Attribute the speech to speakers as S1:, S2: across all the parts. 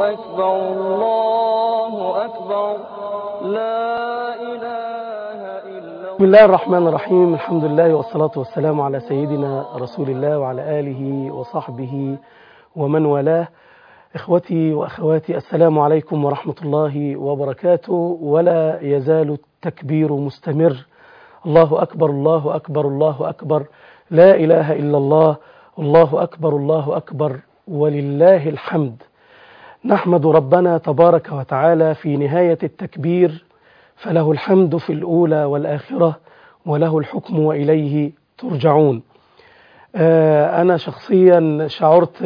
S1: أكبر الله أكبر لا إله إلا
S2: بسم الله الرحمن الرحيم الحمد لله والصلاة والسلام على سيدنا رسول الله وعلى آله وصحبه ومن والاه إخوتي وأخواتي السلام عليكم ورحمة الله وبركاته ولا يزال التكبير مستمر الله أكبر الله أكبر الله أكبر لا إله إلا الله الله أكبر الله أكبر ولله الحمد نحمد ربنا تبارك وتعالى في نهاية التكبير فله الحمد في الأولى والآخرة وله الحكم وإليه ترجعون أنا شخصيا شعرت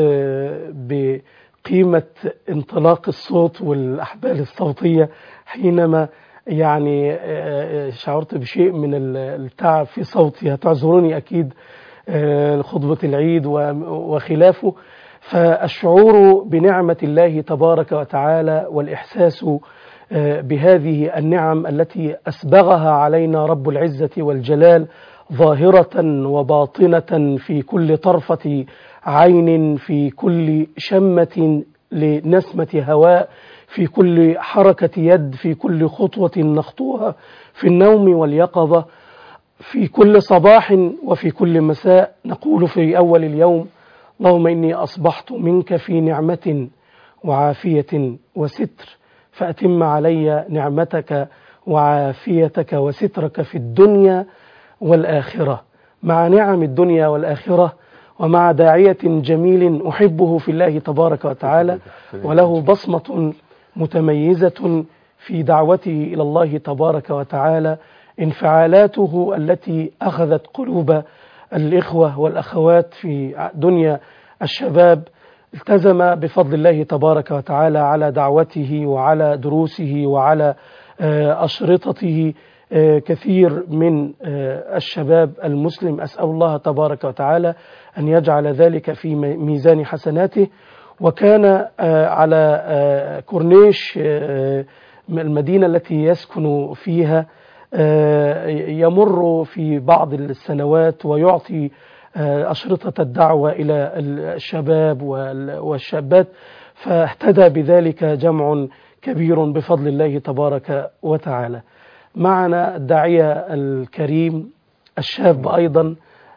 S2: بقيمة انطلاق الصوت والأحبال الصوتية حينما يعني شعرت بشيء من التعب في صوتي هتعذروني أكيد خطبة العيد وخلافه فالشعور بنعمة الله تبارك وتعالى والإحساس بهذه النعم التي أسبغها علينا رب العزة والجلال ظاهرة وباطنة في كل طرفة عين في كل شمة لنسمة هواء في كل حركة يد في كل خطوة نخطوها في النوم واليقظة في كل صباح وفي كل مساء نقول في أول اليوم اللهم إني أصبحت منك في نعمة وعافية وستر فأتم علي نعمتك وعافيتك وسترك في الدنيا والآخرة مع نعم الدنيا والآخرة ومع داعية جميل أحبه في الله تبارك وتعالى وله بصمة متميزة في دعوته إلى الله تبارك وتعالى انفعالاته التي أخذت قلوب الإخوة والأخوات في دنيا الشباب التزم بفضل الله تبارك وتعالى على دعوته وعلى دروسه وعلى أشرطته كثير من الشباب المسلم أسأل الله تبارك وتعالى أن يجعل ذلك في ميزان حسناته وكان على كورنيش المدينة التي يسكن فيها يمر في بعض السنوات ويعطي أشرطة الدعوة إلى الشباب والشابات فاهتدى بذلك جمع كبير بفضل الله تبارك وتعالى معنا الداعية الكريم الشاب أيضا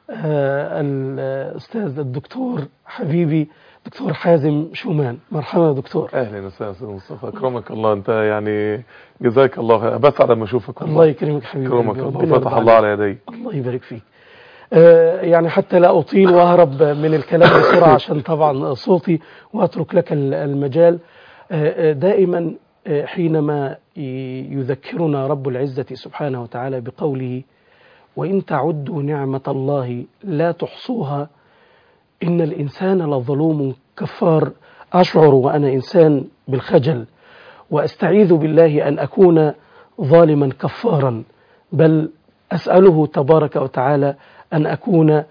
S2: الأستاذ الدكتور حبيبي دكتور حازم شومان مرحبا يا دكتور
S3: اهلا وسهلا استاذ مصطفى اكرمك الله انت يعني جزاك الله بسعد لما اشوفك
S2: الله يكرمك حبيبي
S3: اكرمك الله فتح الله على يديك
S2: الله يبارك فيك آه يعني حتى لا اطيل واهرب من الكلام بسرعه عشان طبعا صوتي واترك لك المجال آه دائما آه حينما يذكرنا رب العزه سبحانه وتعالى بقوله وان تعدوا نعمه الله لا تحصوها إن الإنسان لظلوم كفار أشعر وأنا إنسان بالخجل وأستعيذ بالله أن أكون ظالما كفارا بل أسأله تبارك وتعالى أن أكون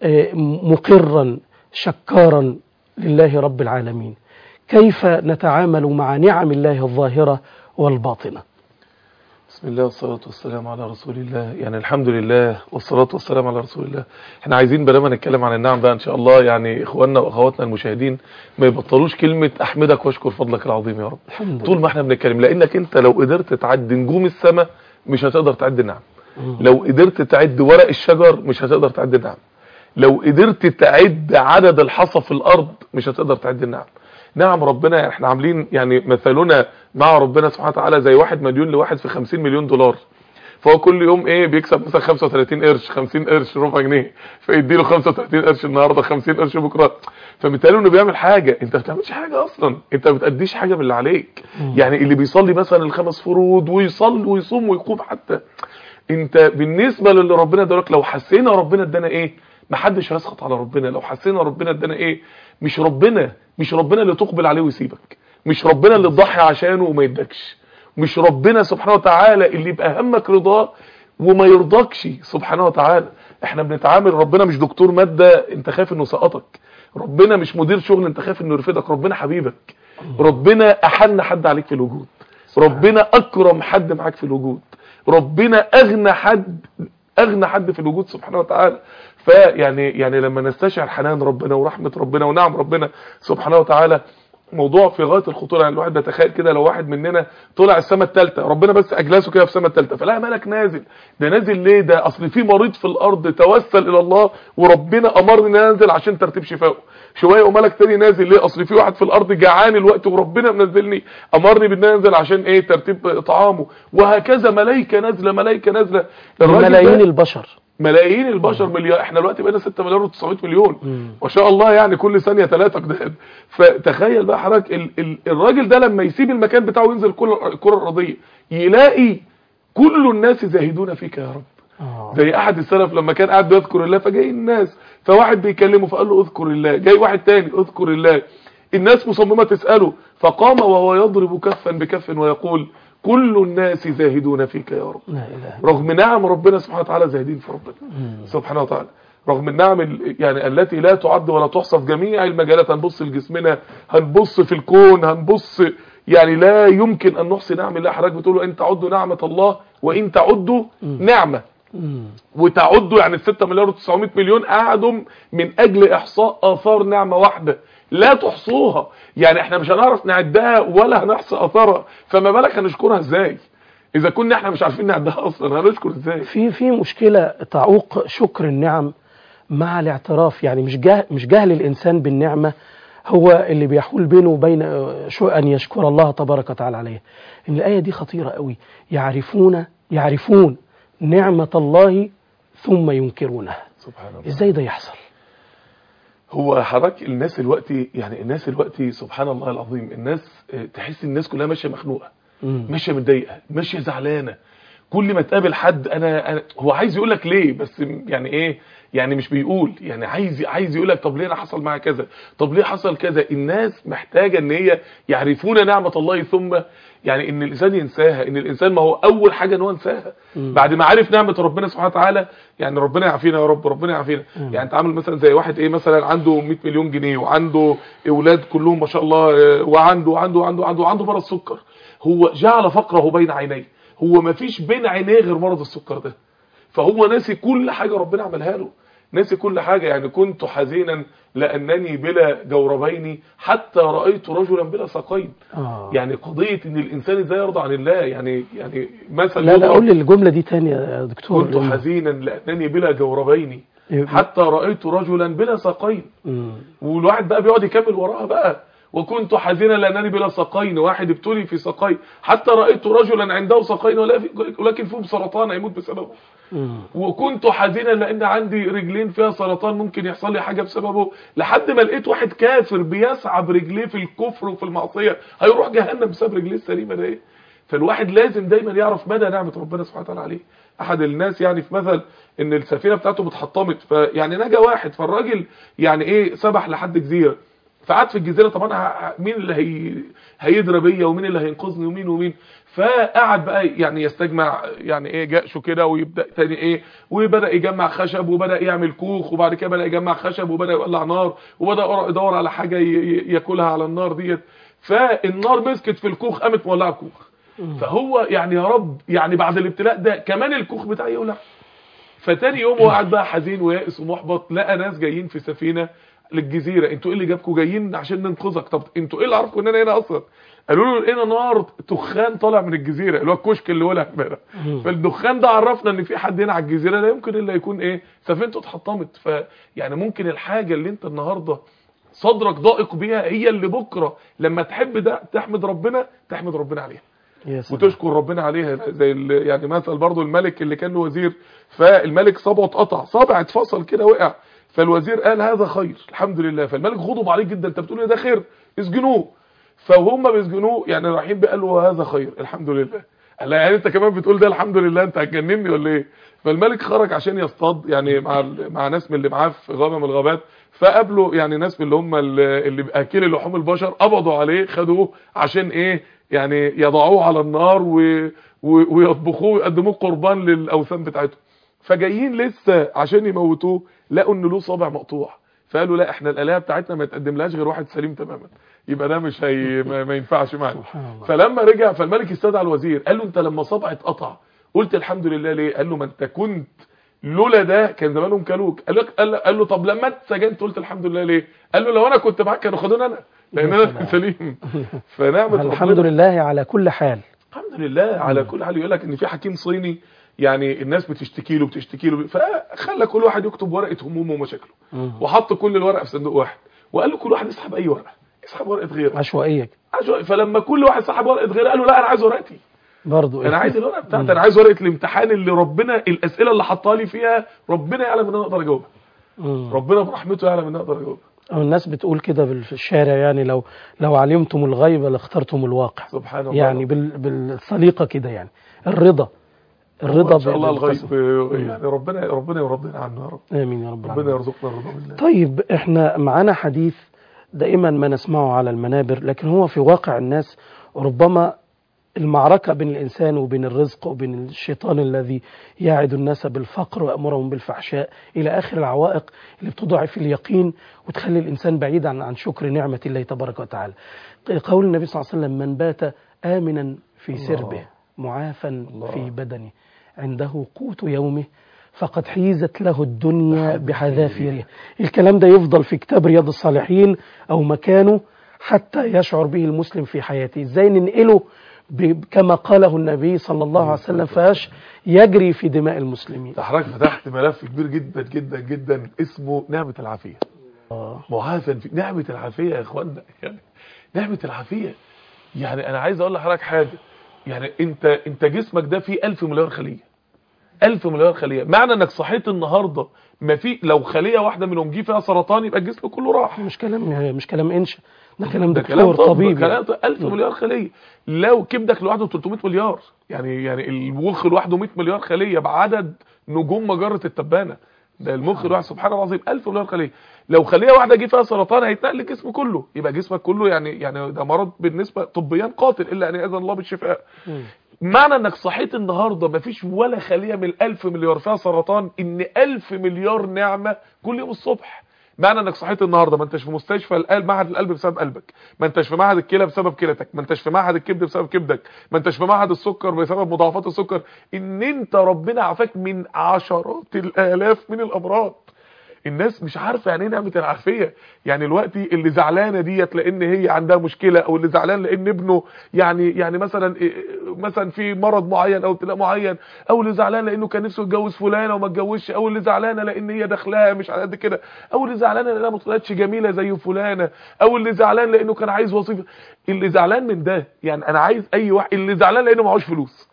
S2: مقرا شكارا لله رب العالمين كيف نتعامل مع نعم الله الظاهرة والباطنة
S3: بسم الله والصلاة والسلام على رسول الله يعني الحمد لله والصلاة والسلام على رسول الله احنا عايزين بلا ما نتكلم عن النعم بقى ان شاء الله يعني اخواننا واخواتنا المشاهدين ما يبطلوش كلمة احمدك واشكر فضلك العظيم يا رب
S2: الحمد
S3: طول ما احنا بنتكلم لانك انت لو قدرت تعدي نجوم السماء مش هتقدر تعد النعم لو قدرت تعد ورق الشجر مش هتقدر تعد النعم لو قدرت تعد عدد الحصى في الارض مش هتقدر تعد النعم نعم ربنا احنا عاملين يعني مثلنا مع ربنا سبحانه وتعالى زي واحد مليون لواحد في 50 مليون دولار فهو كل يوم ايه بيكسب مثلا 35 قرش 50 قرش ربع جنيه فيدي له 35 قرش النهارده 50 قرش بكره فمثاله انه بيعمل حاجه انت ما بتعملش حاجه اصلا انت ما بتاديش حاجه من اللي عليك يعني اللي بيصلي مثلا الخمس فروض ويصلي ويصوم ويقوم حتى انت بالنسبه للي ربنا ادالك لو حسينا ربنا ادانا ايه ما حدش هيسخط على ربنا لو حسينا ربنا ادانا ايه مش ربنا مش ربنا اللي تقبل عليه ويسيبك مش ربنا اللي تضحي عشانه وما يدكش مش ربنا سبحانه وتعالى اللي يبقى همك رضاه وما يرضكش سبحانه وتعالى احنا بنتعامل ربنا مش دكتور مادة انت خايف انه سقطك ربنا مش مدير شغل انت خايف انه يرفدك ربنا حبيبك ربنا احن حد عليك في الوجود ربنا اكرم حد معاك في الوجود ربنا اغنى حد اغنى حد في الوجود سبحانه وتعالى فيعني يعني لما نستشعر حنان ربنا ورحمة ربنا ونعم ربنا سبحانه وتعالى موضوع في غايه الخطوره يعني الواحد بيتخيل كده لو واحد مننا طلع السماء الثالثه ربنا بس اجلسه كده في السماء الثالثه فلا ملك نازل ده نازل ليه ده اصل في مريض في الارض توسل الى الله وربنا امرني ان أنا انزل عشان ترتيب شفائه شويه وملك تاني نازل ليه اصل في واحد في الارض جعان الوقت وربنا منزلني امرني بان أنا انزل عشان ايه ترتيب طعامه وهكذا ملائكه نازله ملائكه نازله الراجل ده-
S2: ملايين البشر
S3: ملايين البشر مليار احنا دلوقتي بقينا 6 مليار و900 مليون ما شاء الله يعني كل ثانيه ثلاثه جداد فتخيل بقى حضرتك ال ال الراجل ده لما يسيب المكان بتاعه وينزل كل الكره الارضيه يلاقي كل الناس زاهدون فيك يا رب
S2: آه.
S3: زي احد السلف لما كان قاعد بيذكر الله فجاي الناس فواحد بيكلمه فقال له اذكر الله جاي واحد تاني اذكر الله الناس مصممه تساله فقام وهو يضرب كفا بكف ويقول كل الناس زاهدون فيك يا رب
S2: لا اله
S3: رغم نعم ربنا سبحانه وتعالى زاهدين في ربنا سبحانه وتعالى رغم النعم ال- يعني التي لا تعد ولا تحصى في جميع المجالات هنبص لجسمنا هنبص في الكون هنبص يعني لا يمكن ان نحصي نعم الله حضرتك بتقول له ان تعدوا نعمه الله وان تعدوا نعمه
S2: مم.
S3: وتعدوا يعني ال 6 مليار و900 مليون قعدوا من اجل احصاء اثار نعمه واحده لا تحصوها يعني احنا مش هنعرف نعدها ولا هنحصي اثارها فما بالك هنشكرها ازاي اذا كنا احنا مش عارفين نعدها اصلا هنشكر ازاي
S2: في في مشكلة تعوق شكر النعم مع الاعتراف يعني مش جهل مش جهل الإنسان بالنعمة هو اللي بيحول بينه وبين آه، شو أن يشكر الله تبارك وتعالى عليه إن الآية دي خطيرة قوي يعرفون يعرفون نعمة الله ثم ينكرونها
S3: سبحان الله
S2: إزاي ده يحصل
S3: هو حضرتك الناس دلوقتي يعني الناس دلوقتي سبحان الله العظيم الناس اه، تحس الناس كلها ماشيه مخنوقه
S2: مم.
S3: ماشيه متضايقه ماشيه زعلانه كل ما تقابل حد انا, أنا هو عايز يقول لك ليه بس يعني ايه يعني مش بيقول يعني عايز عايز يقول لك طب ليه انا حصل معايا كذا طب ليه حصل كذا الناس محتاجه ان هي يعرفون نعمه الله ثم يعني ان الانسان ينساها ان الانسان ما هو اول حاجه ان هو ينساها بعد ما عرف نعمه ربنا سبحانه وتعالى يعني ربنا يعافينا يا رب ربنا يعافينا يعني انت عامل مثلا زي واحد ايه مثلا عنده 100 مليون جنيه وعنده اولاد كلهم ما شاء الله اه، وعنده وعنده وعنده وعنده وعنده مرض سكر هو جعل فقره بين عينيه هو ما فيش بين عينيه غير مرض السكر ده فهو ناسي كل حاجة ربنا عملها له ناسي كل حاجة يعني كنت حزينا لأنني بلا جوربين حتى رأيت رجلا بلا ساقين
S2: آه.
S3: يعني قضية ان الانسان ازاي يرضى عن الله يعني يعني مثلا
S2: لا لا قول لي الجملة دي تاني يا دكتور
S3: كنت حزينا لأنني بلا جوربين
S2: يبقى-
S3: حتى رأيت رجلا بلا ساقين
S2: مم.
S3: والواحد بقى بيقعد يكمل وراها بقى وكنت حزينا لانني بلا ساقين واحد ابتلي في ساقين حتى رايت رجلا عنده ساقين ولا في- ولكن فيهم سرطان هيموت بسببه
S2: مم.
S3: وكنت حزينا لان عندي رجلين فيها سرطان ممكن يحصل لي حاجه بسببه لحد ما لقيت واحد كافر بيسعى برجليه في الكفر وفي المعصيه هيروح جهنم بسبب رجليه السليمه ده ايه فالواحد لازم دايما يعرف مدى نعمه ربنا سبحانه وتعالى عليه احد الناس يعني في مثل ان السفينه بتاعته اتحطمت فيعني نجا واحد فالراجل يعني ايه سبح لحد جزيره فقعد في الجزيره طب انا ه- مين اللي هي هيدرى بيا ومين اللي هينقذني ومين ومين فقعد بقى يعني يستجمع يعني ايه جأشه كده ويبدا تاني ايه وبدا يجمع خشب وبدا يعمل كوخ وبعد كده بدا يجمع خشب وبدا يولع نار وبدا يدور على حاجه ي- ي- ياكلها على النار ديت فالنار مسكت في الكوخ قامت مولعه الكوخ فهو يعني يا رب يعني بعد الابتلاء ده كمان الكوخ بتاعي يولع فتاني يوم هو قاعد بقى حزين ويائس ومحبط لقى ناس جايين في سفينه للجزيره انتوا ايه اللي جابكم جايين عشان ننقذك طب انتوا ايه اللي عرفكم ان انا هنا اصلا قالوا له لقينا نار دخان طالع من الجزيره اللي هو الكشك اللي ولع امبارح فالدخان ده عرفنا ان في حد هنا على الجزيره لا يمكن الا يكون ايه سفينته اتحطمت فيعني ممكن الحاجه اللي انت النهارده صدرك ضائق بيها هي اللي بكره لما تحب ده تحمد ربنا تحمد ربنا عليها
S2: يا سلام.
S3: وتشكر ربنا عليها زي ال- يعني مثل برضو الملك اللي كان له وزير فالملك صبعه اتقطع صابع اتفصل كده وقع فالوزير قال هذا خير الحمد لله فالملك غضب عليه جدا انت بتقول لي ده خير اسجنوه فهم بيسجنوه يعني رايحين بقى له هذا خير الحمد لله قال له يعني انت كمان بتقول ده الحمد لله انت هتجنني ولا ايه فالملك خرج عشان يصطاد يعني مع ال- مع ناس من اللي معاه في غابه من الغابات فقابلوا يعني ناس من اللي هم ال- اللي اكل لحوم البشر قبضوا عليه خدوه عشان ايه يعني يضعوه على النار و... و... ويطبخوه ويقدموه قربان للاوثان بتاعتهم فجايين لسه عشان يموتوه لقوا ان له صابع مقطوع فقالوا لا احنا الالهه بتاعتنا ما يتقدملهاش غير واحد سليم تماما يبقى ده مش هي ما, ما ينفعش معنا
S2: سبحان الله.
S3: فلما رجع فالملك استدعى الوزير قال له انت لما صبع اتقطع قلت الحمد لله ليه قال له ما انت كنت لولا ده كان زمانهم كلوك قال له قال له, قال له طب لما انت سجنت قلت الحمد لله ليه قال له لو انا كنت معاك كانوا خدوني انا لان
S2: يا
S3: انا
S2: سلام.
S3: سليم فنعمه
S2: الحمد
S3: ربنا
S2: لله على كل حال
S3: الحمد لله على كل حال يقول لك ان في حكيم صيني يعني الناس بتشتكي له بتشتكي له فخلى كل واحد يكتب ورقه همومه ومشاكله
S2: مم.
S3: وحط كل الورقه في صندوق واحد وقال له كل واحد يسحب اي ورقه يسحب ورقه غيره
S2: عشوائية
S3: عشوائي. فلما كل واحد سحب ورقه غيره قال له لا انا عايز ورقتي
S2: برضو
S3: انا عايز الورقه بتاعتي انا عايز ورقه الامتحان اللي ربنا الاسئله اللي حطها لي فيها ربنا يعلم ان انا اقدر اجاوبها
S2: مم.
S3: ربنا برحمته يعلم ان انا اقدر اجاوبها
S2: أو الناس بتقول كده بال- في الشارع يعني لو لو علمتم الغيب لاخترتم الواقع
S3: سبحان الله
S2: يعني بال بالسليقة كده يعني الرضا الرضا
S3: ان شاء الله
S2: بالقسم.
S3: الغيب يعني ربنا ربنا يرضينا عنه يا رب
S2: آمين يا رب
S3: ربنا
S2: العالمين
S3: يرزقنا الرضا بالله
S2: طيب احنا معانا حديث دائما ما نسمعه على المنابر لكن هو في واقع الناس ربما المعركة بين الإنسان وبين الرزق وبين الشيطان الذي يعد الناس بالفقر ويأمرهم بالفحشاء إلى آخر العوائق اللي بتضعف اليقين وتخلي الإنسان بعيد عن عن شكر نعمة الله تبارك وتعالى قول النبي صلى الله عليه وسلم من بات آمنا في
S3: الله.
S2: سربه معافا
S3: الله.
S2: في بدنه عنده قوت يومه فقد حيزت له الدنيا بحذافيرها الكلام ده يفضل في كتاب رياض الصالحين أو مكانه حتى يشعر به المسلم في حياته ازاي ننقله ب- كما قاله النبي صلى الله عليه وسلم فاش يجري في دماء المسلمين
S3: ده حضرتك فتحت ملف كبير جدا جدا جدا اسمه نعمة العافية
S2: آه.
S3: معافى في نعمة العافية يا اخوانا يعني نعمة العافية يعني انا عايز اقول لحضرتك حاجة يعني انت انت جسمك ده فيه 1000 مليار خلية 1000 مليار خلية معنى انك صحيت النهاردة ما في لو خلية واحدة منهم جه فيها سرطان يبقى الجسم كله راح
S2: مش كلام مش كلام انشا ده كلام
S3: ده
S2: دكتور
S3: كلام طب
S2: طبيب
S3: كلام
S2: يعني.
S3: طب 1000 مليار خليه لو كبدك لوحده 300 مليار يعني يعني المخ لوحده 100 مليار خليه بعدد نجوم مجره التبانه ده المخ لوحده سبحان الله العظيم 1000 مليار خليه لو خليه واحده جه فيها سرطان هيتنقل الجسم كله يبقى جسمك كله يعني يعني ده مرض بالنسبه طبيا قاتل الا ان ياذن الله بالشفاء
S2: مم.
S3: معنى انك صحيت النهارده مفيش ولا خليه من الألف مليار فيها سرطان ان ألف مليار نعمه كل يوم الصبح معنى انك صحيت النهارده ما انتش في مستشفى القلب معهد القلب بسبب قلبك ما انتش في معهد الكلى بسبب كلتك ما انتش في معهد الكبد بسبب كبدك ما انتش في معهد السكر بسبب مضاعفات السكر ان انت ربنا عافاك من عشرات الالاف من الامراض الناس مش عارفه يعني ايه نعمه العافيه يعني الوقت اللي زعلانه ديت لان هي عندها مشكله او اللي زعلان لان ابنه يعني يعني مثلا إيه- مثلا في مرض معين او ابتلاء معين او اللي زعلان لانه كان نفسه يتجوز فلانه وما اتجوزش او اللي زعلانه لان هي داخلها مش على قد كده او اللي زعلانه لانها ما طلعتش جميله زي فلانه او اللي زعلان لانه كان عايز وظيفه اللي زعلان من ده يعني انا عايز اي واحد اللي زعلان لانه معهوش فلوس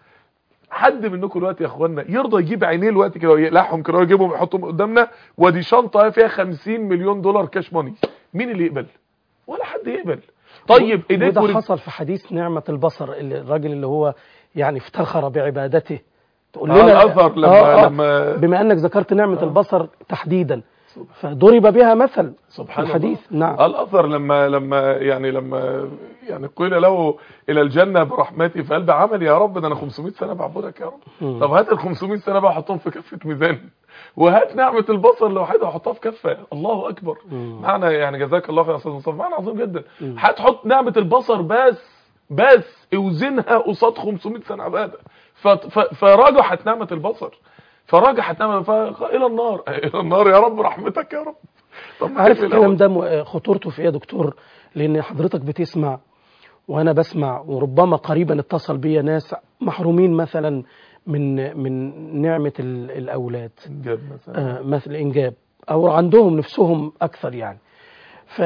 S3: حد منكم دلوقتي يا اخوانا يرضى يجيب عينيه دلوقتي كده ويقلعهم كده ويجيبهم يحطهم قدامنا ودي شنطه فيها 50 مليون دولار كاش ماني مين اللي يقبل ولا حد يقبل طيب ايديك
S2: وده
S3: ورج-
S2: حصل في حديث نعمة البصر اللي الراجل اللي هو يعني افتخر بعبادته تقول
S3: آه،
S2: لنا
S3: الأثر لما-
S2: آه آه
S3: لما-
S2: بما انك ذكرت نعمة البصر تحديدا فضرب بها مثل
S3: سبحان
S2: الحديث
S3: الله
S2: نعم
S3: الاثر لما لما يعني لما يعني قيل له الى الجنه برحمتي فقال بعمل يا رب ده انا 500 سنه بعبدك يا رب
S2: مم.
S3: طب هات ال 500 سنه بقى حطهم في كفه ميزان وهات نعمه البصر لوحدها وحطها في كفه الله اكبر
S2: مم.
S3: معنى يعني جزاك الله خير يا استاذ مصطفى معنى عظيم جدا
S2: مم.
S3: هتحط نعمه البصر بس بس اوزنها قصاد 500 سنه عباده ف- ف- فرجحت نعمه البصر فرجحت نعمه ف... الى النار الى النار يا رب رحمتك يا رب طب
S2: عارف
S3: كيف
S2: الكلام
S3: الأول؟
S2: ده م- خطورته في ايه يا دكتور لان حضرتك بتسمع وانا بسمع وربما قريبا اتصل بيا ناس محرومين مثلا من من نعمة ال- الاولاد
S3: انجاب مثلا
S2: آه، مثل انجاب او عندهم نفسهم اكثر يعني ف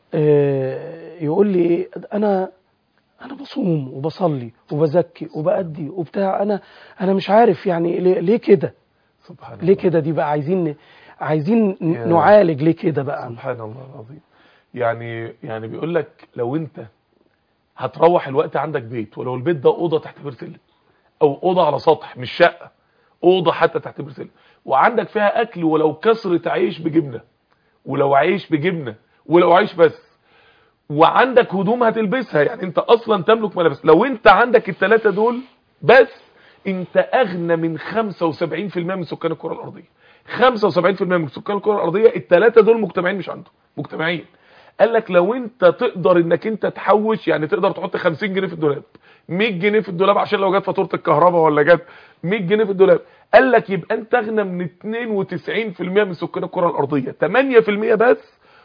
S2: آه، يقول لي إيه، انا انا بصوم وبصلي وبزكي وبأدي وبتاع انا انا مش عارف يعني ليه, ليه كده
S3: سبحان
S2: ليه
S3: الله
S2: كده دي بقى عايزين عايزين ن-
S3: يا.
S2: نعالج ليه كده بقى
S3: سبحان الله العظيم يعني يعني بيقول لك لو انت هتروح الوقت عندك بيت ولو البيت ده اوضه تحت بير سلم او اوضه على سطح مش شقه اوضه حتى تحت بير سلم وعندك فيها اكل ولو كسرة عيش بجبنه ولو عيش بجبنه ولو عيش بس وعندك هدوم هتلبسها يعني انت اصلا تملك ملابس لو انت عندك الثلاثه دول بس انت اغنى من 75% من سكان الكره الارضيه 75% من سكان الكره الارضيه الثلاثه دول مجتمعين مش عنده مجتمعين قال لك لو انت تقدر انك انت تحوش يعني تقدر تحط 50 جنيه في الدولاب 100 جنيه في الدولاب عشان لو جت فاتوره الكهرباء ولا جت 100 جنيه في الدولاب قال لك يبقى انت اغنى من 92% من سكان الكره الارضيه 8% بس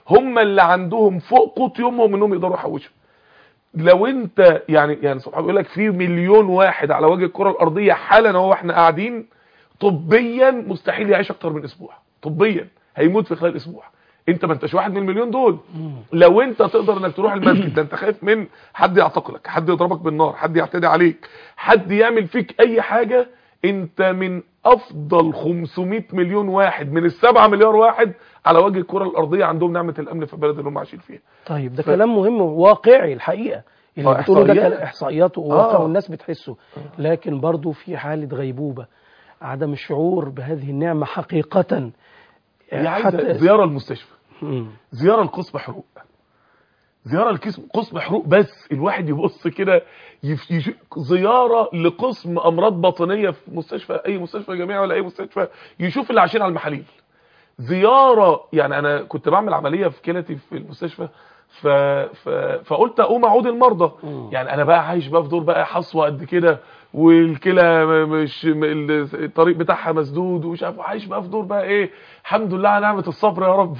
S3: هم اللي عندهم فوق قوت يومهم انهم يقدروا يحوشوا لو انت يعني يعني سبحان الله بيقول لك في مليون واحد على وجه الكره الارضيه حالا اهو احنا قاعدين طبيا مستحيل يعيش اكتر من اسبوع طبيا هيموت في خلال اسبوع انت ما انتش واحد من المليون دول لو انت تقدر انك تروح المسجد ده انت خايف من حد يعتقلك حد يضربك بالنار حد يعتدي عليك حد يعمل فيك اي حاجه انت من افضل 500 مليون واحد من السبعة مليار واحد على وجه الكره الارضيه عندهم نعمه الامن في البلد اللي هم عايشين فيها
S2: طيب ده
S3: ف-
S2: كلام مهم واقعي الحقيقه اللي
S3: آه،
S2: بتقوله ده
S3: إحصائيات.
S2: كلام احصائيات وواقع
S3: آه.
S2: والناس بتحسه لكن برضو في حاله غيبوبه عدم الشعور بهذه النعمه حقيقه
S3: هي عايزه زياره المستشفى
S2: مم.
S3: زياره لقسم حروق زياره لقسم قسم حروق بس الواحد يبص كده يف- يش- زياره لقسم امراض باطنيه في مستشفى اي مستشفى جامعي ولا اي مستشفى يشوف اللي عايشين على المحاليل زياره يعني انا كنت بعمل عمليه في كلتي في المستشفى ف... ف... فقلت اقوم اعود المرضى
S2: مم.
S3: يعني انا بقى عايش بقى في دور بقى حصوه قد كده والكلى م- مش م- ال- الطريق بتاعها مسدود ومش عارف عايش بقى في دور بقى ايه الحمد لله على نعمه الصبر يا رب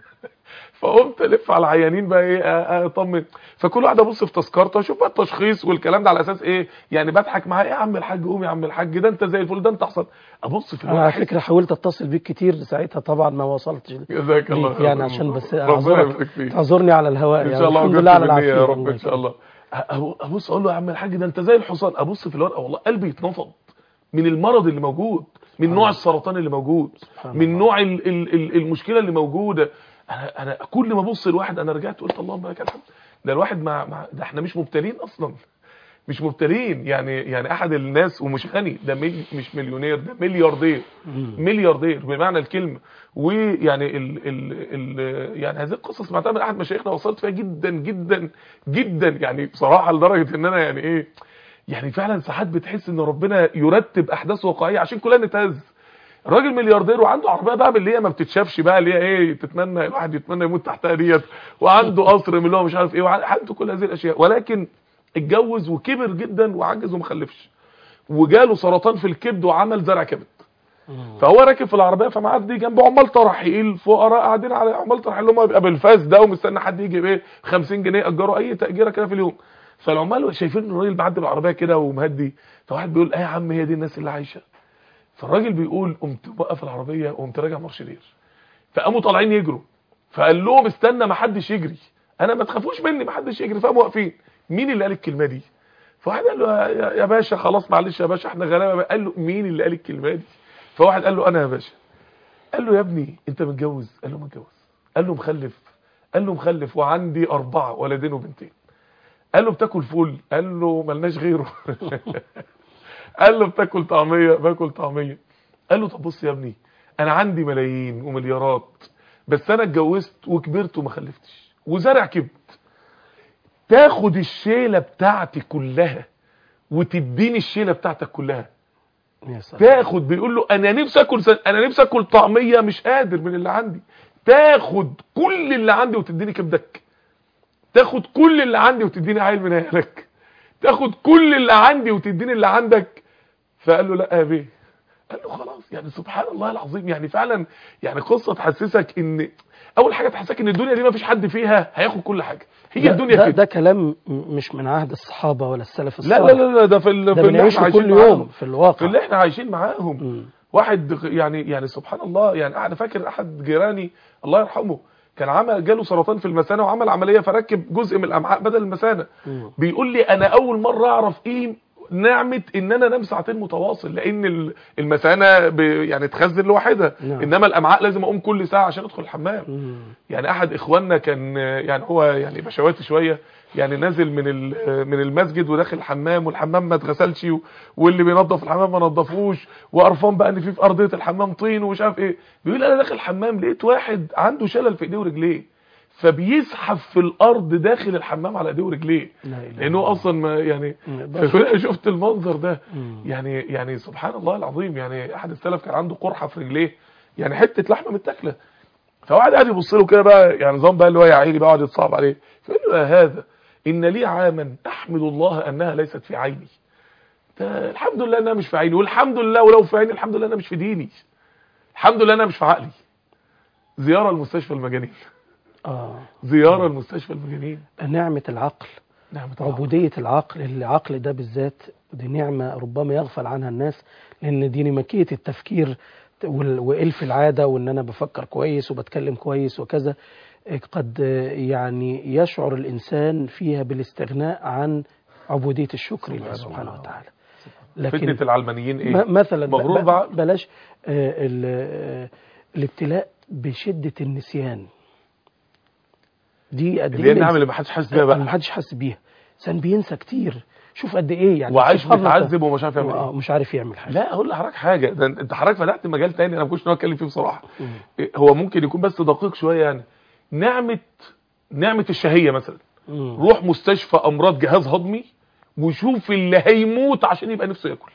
S3: فقمت الف على العيانين بقى ايه أ- اطمن فكل واحد ابص في تذكرته اشوف بقى التشخيص والكلام ده على اساس ايه يعني بضحك معاه ايه يا عم الحاج قوم يا عم الحاج ده انت زي الفل ده انت احسن ابص في
S2: انا على
S3: الواحد
S2: فكره حاولت اتصل بيك كتير ساعتها طبعا ما وصلتش
S3: جزاك الله
S2: ليك
S3: خير.
S2: يعني عشان بس
S3: ربنا
S2: اعذرك
S3: يبارك فيك
S2: تعذرني على الهواء
S3: ان
S2: يعني
S3: شاء الله
S2: الحمد
S3: وجدت
S2: لله على
S3: بالنية
S2: العافيه
S3: يا رب
S2: والله
S3: ان شاء الله أ- ابص اقول له يا عم الحاج ده انت زي الحصان ابص في الورقه والله قلبي يتنفض من المرض اللي موجود من نوع السرطان اللي موجود
S2: سبحان
S3: من
S2: الله.
S3: نوع ال ال ال المشكله اللي موجوده انا انا كل ما ابص لواحد انا رجعت قلت اللهم لك الحمد ده الواحد مع, مع ده احنا مش مبتلين اصلا مش مبتلين يعني يعني احد الناس ومش غني ده مل مش مليونير ده ملياردير ملياردير بمعنى الكلمه ويعني ال ال ال يعني هذه القصه سمعتها من احد مشايخنا وصلت فيها جدا جدا جدا يعني بصراحه لدرجه ان انا يعني ايه يعني فعلا ساعات بتحس ان ربنا يرتب احداث واقعيه عشان كلنا نتهز الراجل ملياردير وعنده عربيه بقى من اللي هي ما بتتشافش بقى اللي هي ايه تتمنى الواحد يتمنى يموت تحتها ديت وعنده قصر من اللي هو مش عارف ايه وعنده كل هذه الاشياء ولكن اتجوز وكبر جدا وعجز وما خلفش وجاله سرطان في الكبد وعمل زرع كبد فهو راكب في العربيه فمعدي جنبه عمال ترحيل فقراء قاعدين على عمال ترحيل اللي هم بيبقى بالفاس ده ومستني حد يجي بايه 50 جنيه اجروا اي تاجيره كده في اليوم فالعمال شايفين ان الراجل معدي بالعربيه كده ومهدي فواحد بيقول ايه يا عم هي دي الناس اللي عايشه فالراجل بيقول قمت موقف العربيه وقمت راجع مارشلير فقاموا طالعين يجروا فقال لهم استنى ما حدش يجري انا ما تخافوش مني ما حدش يجري فقاموا واقفين مين اللي قال الكلمه دي فواحد قال له يا, يا باشا خلاص معلش يا باشا احنا غلابه قال له مين اللي قال الكلمه دي فواحد قال له انا يا باشا قال له يا ابني انت متجوز قال له متجوز قال له مخلف قال له مخلف وعندي اربعه ولدين وبنتين قال له بتاكل فول قال له ملناش غيره قال له بتاكل طعميه باكل طعميه قال له طب بص يا ابني انا عندي ملايين ومليارات بس انا اتجوزت وكبرت وما خلفتش وزرع كبد تاخد الشيله بتاعتي كلها وتديني الشيله بتاعتك كلها
S2: يا سلام
S3: تاخد بيقول له انا نفسي اكل سن... انا نفسي اكل طعميه مش قادر من اللي عندي تاخد كل اللي عندي وتديني كبدك تاخد كل اللي عندي وتديني عيل من عيالك تاخد كل اللي عندي وتديني اللي عندك فقال له لا يا بيه قال له خلاص يعني سبحان الله العظيم يعني فعلا يعني قصه تحسسك ان اول حاجه تحسسك ان الدنيا دي ما فيش حد فيها هياخد كل حاجه هي
S2: ده-
S3: الدنيا
S2: ده,
S3: كده
S2: ده كلام م- مش من عهد الصحابه ولا السلف
S3: لا
S2: الصالح
S3: لا لا لا ده في ال...
S2: ده
S3: في اللي
S2: بنعيشه
S3: احنا
S2: كل
S3: عايشين
S2: يوم
S3: معاهم
S2: في الواقع
S3: في اللي احنا عايشين معاهم
S2: مم.
S3: واحد يعني يعني سبحان الله يعني انا فاكر احد جيراني الله يرحمه كان عمل جاله سرطان في المثانه وعمل عمليه فركب جزء من الامعاء بدل المثانه
S2: مم.
S3: بيقول لي انا اول مره اعرف ايه نعمه ان انا انام ساعتين متواصل لان ال- المثانه ب- يعني تخزن لوحدها
S2: نعم.
S3: انما الامعاء لازم اقوم كل ساعه عشان ادخل الحمام
S2: مم.
S3: يعني احد اخواننا كان يعني هو يعني بشواتي شويه يعني نازل من ال- من المسجد وداخل الحمام والحمام ما اتغسلش و- واللي بينظف الحمام ما نظفوش وقرفان بقى ان في في ارضيه الحمام طين ومش عارف ايه بيقول انا داخل الحمام لقيت واحد عنده شلل في ايديه ورجليه فبيزحف في الارض داخل الحمام على ايديه ورجليه
S2: لا إله إلا
S3: لانه
S2: الله.
S3: اصلا ما يعني
S2: ما يقدرش.
S3: فكل أنا شفت المنظر ده
S2: مم.
S3: يعني يعني سبحان الله العظيم يعني احد السلف كان عنده قرحه في رجليه يعني حته لحمه متاكله فواحد قاعد يبص له كده بقى يعني نظام بقى اللي هو يا عيني بقى يقعد يتصعب عليه فيقول له يا هذا ان لي عاما احمد الله انها ليست في عيني ده الحمد لله انها مش في عيني والحمد لله ولو في عيني الحمد لله انها مش في ديني الحمد لله انها مش في عقلي زياره لمستشفى المجانين
S2: اه
S3: زياره لمستشفى المجانين
S2: نعمة العقل
S3: نعمه الله.
S2: عبودية العقل العقل ده بالذات دي نعمة ربما يغفل عنها الناس لأن دي نمكية التفكير وال- وإلف العادة وإن أنا بفكر كويس وبتكلم كويس وكذا قد يعني يشعر الإنسان فيها بالاستغناء عن عبودية الشكر لله
S3: سبحان
S2: سبحانه
S3: الله.
S2: وتعالى
S3: فتنه العلمانيين ايه
S2: م- مثلا ب-
S3: مغرور
S2: ب-
S3: بقى
S2: بلاش آه، ال- آه، الابتلاء بشدة النسيان دي قد
S3: اللي هي
S2: ايه
S3: النعم
S2: الإنس-
S3: اللي ما حدش حاسس بيها بقى
S2: ما حدش حاسس بيها انسان بينسى كتير شوف قد ايه يعني
S3: وعايش
S2: سبحان الله.
S3: متعذب ومش عارف يعمل
S2: آه،
S3: ايه
S2: مش عارف يعمل حاجه
S3: لا اقول لحضرتك حاجه ده انت حضرتك فتحت مجال تاني انا ما كنتش ناوي اتكلم فيه بصراحه
S2: مم.
S3: إيه، هو ممكن يكون بس دقيق شويه يعني نعمه نعمه الشهيه مثلا
S2: مم.
S3: روح مستشفى امراض جهاز هضمي وشوف اللي هيموت عشان يبقى نفسه ياكل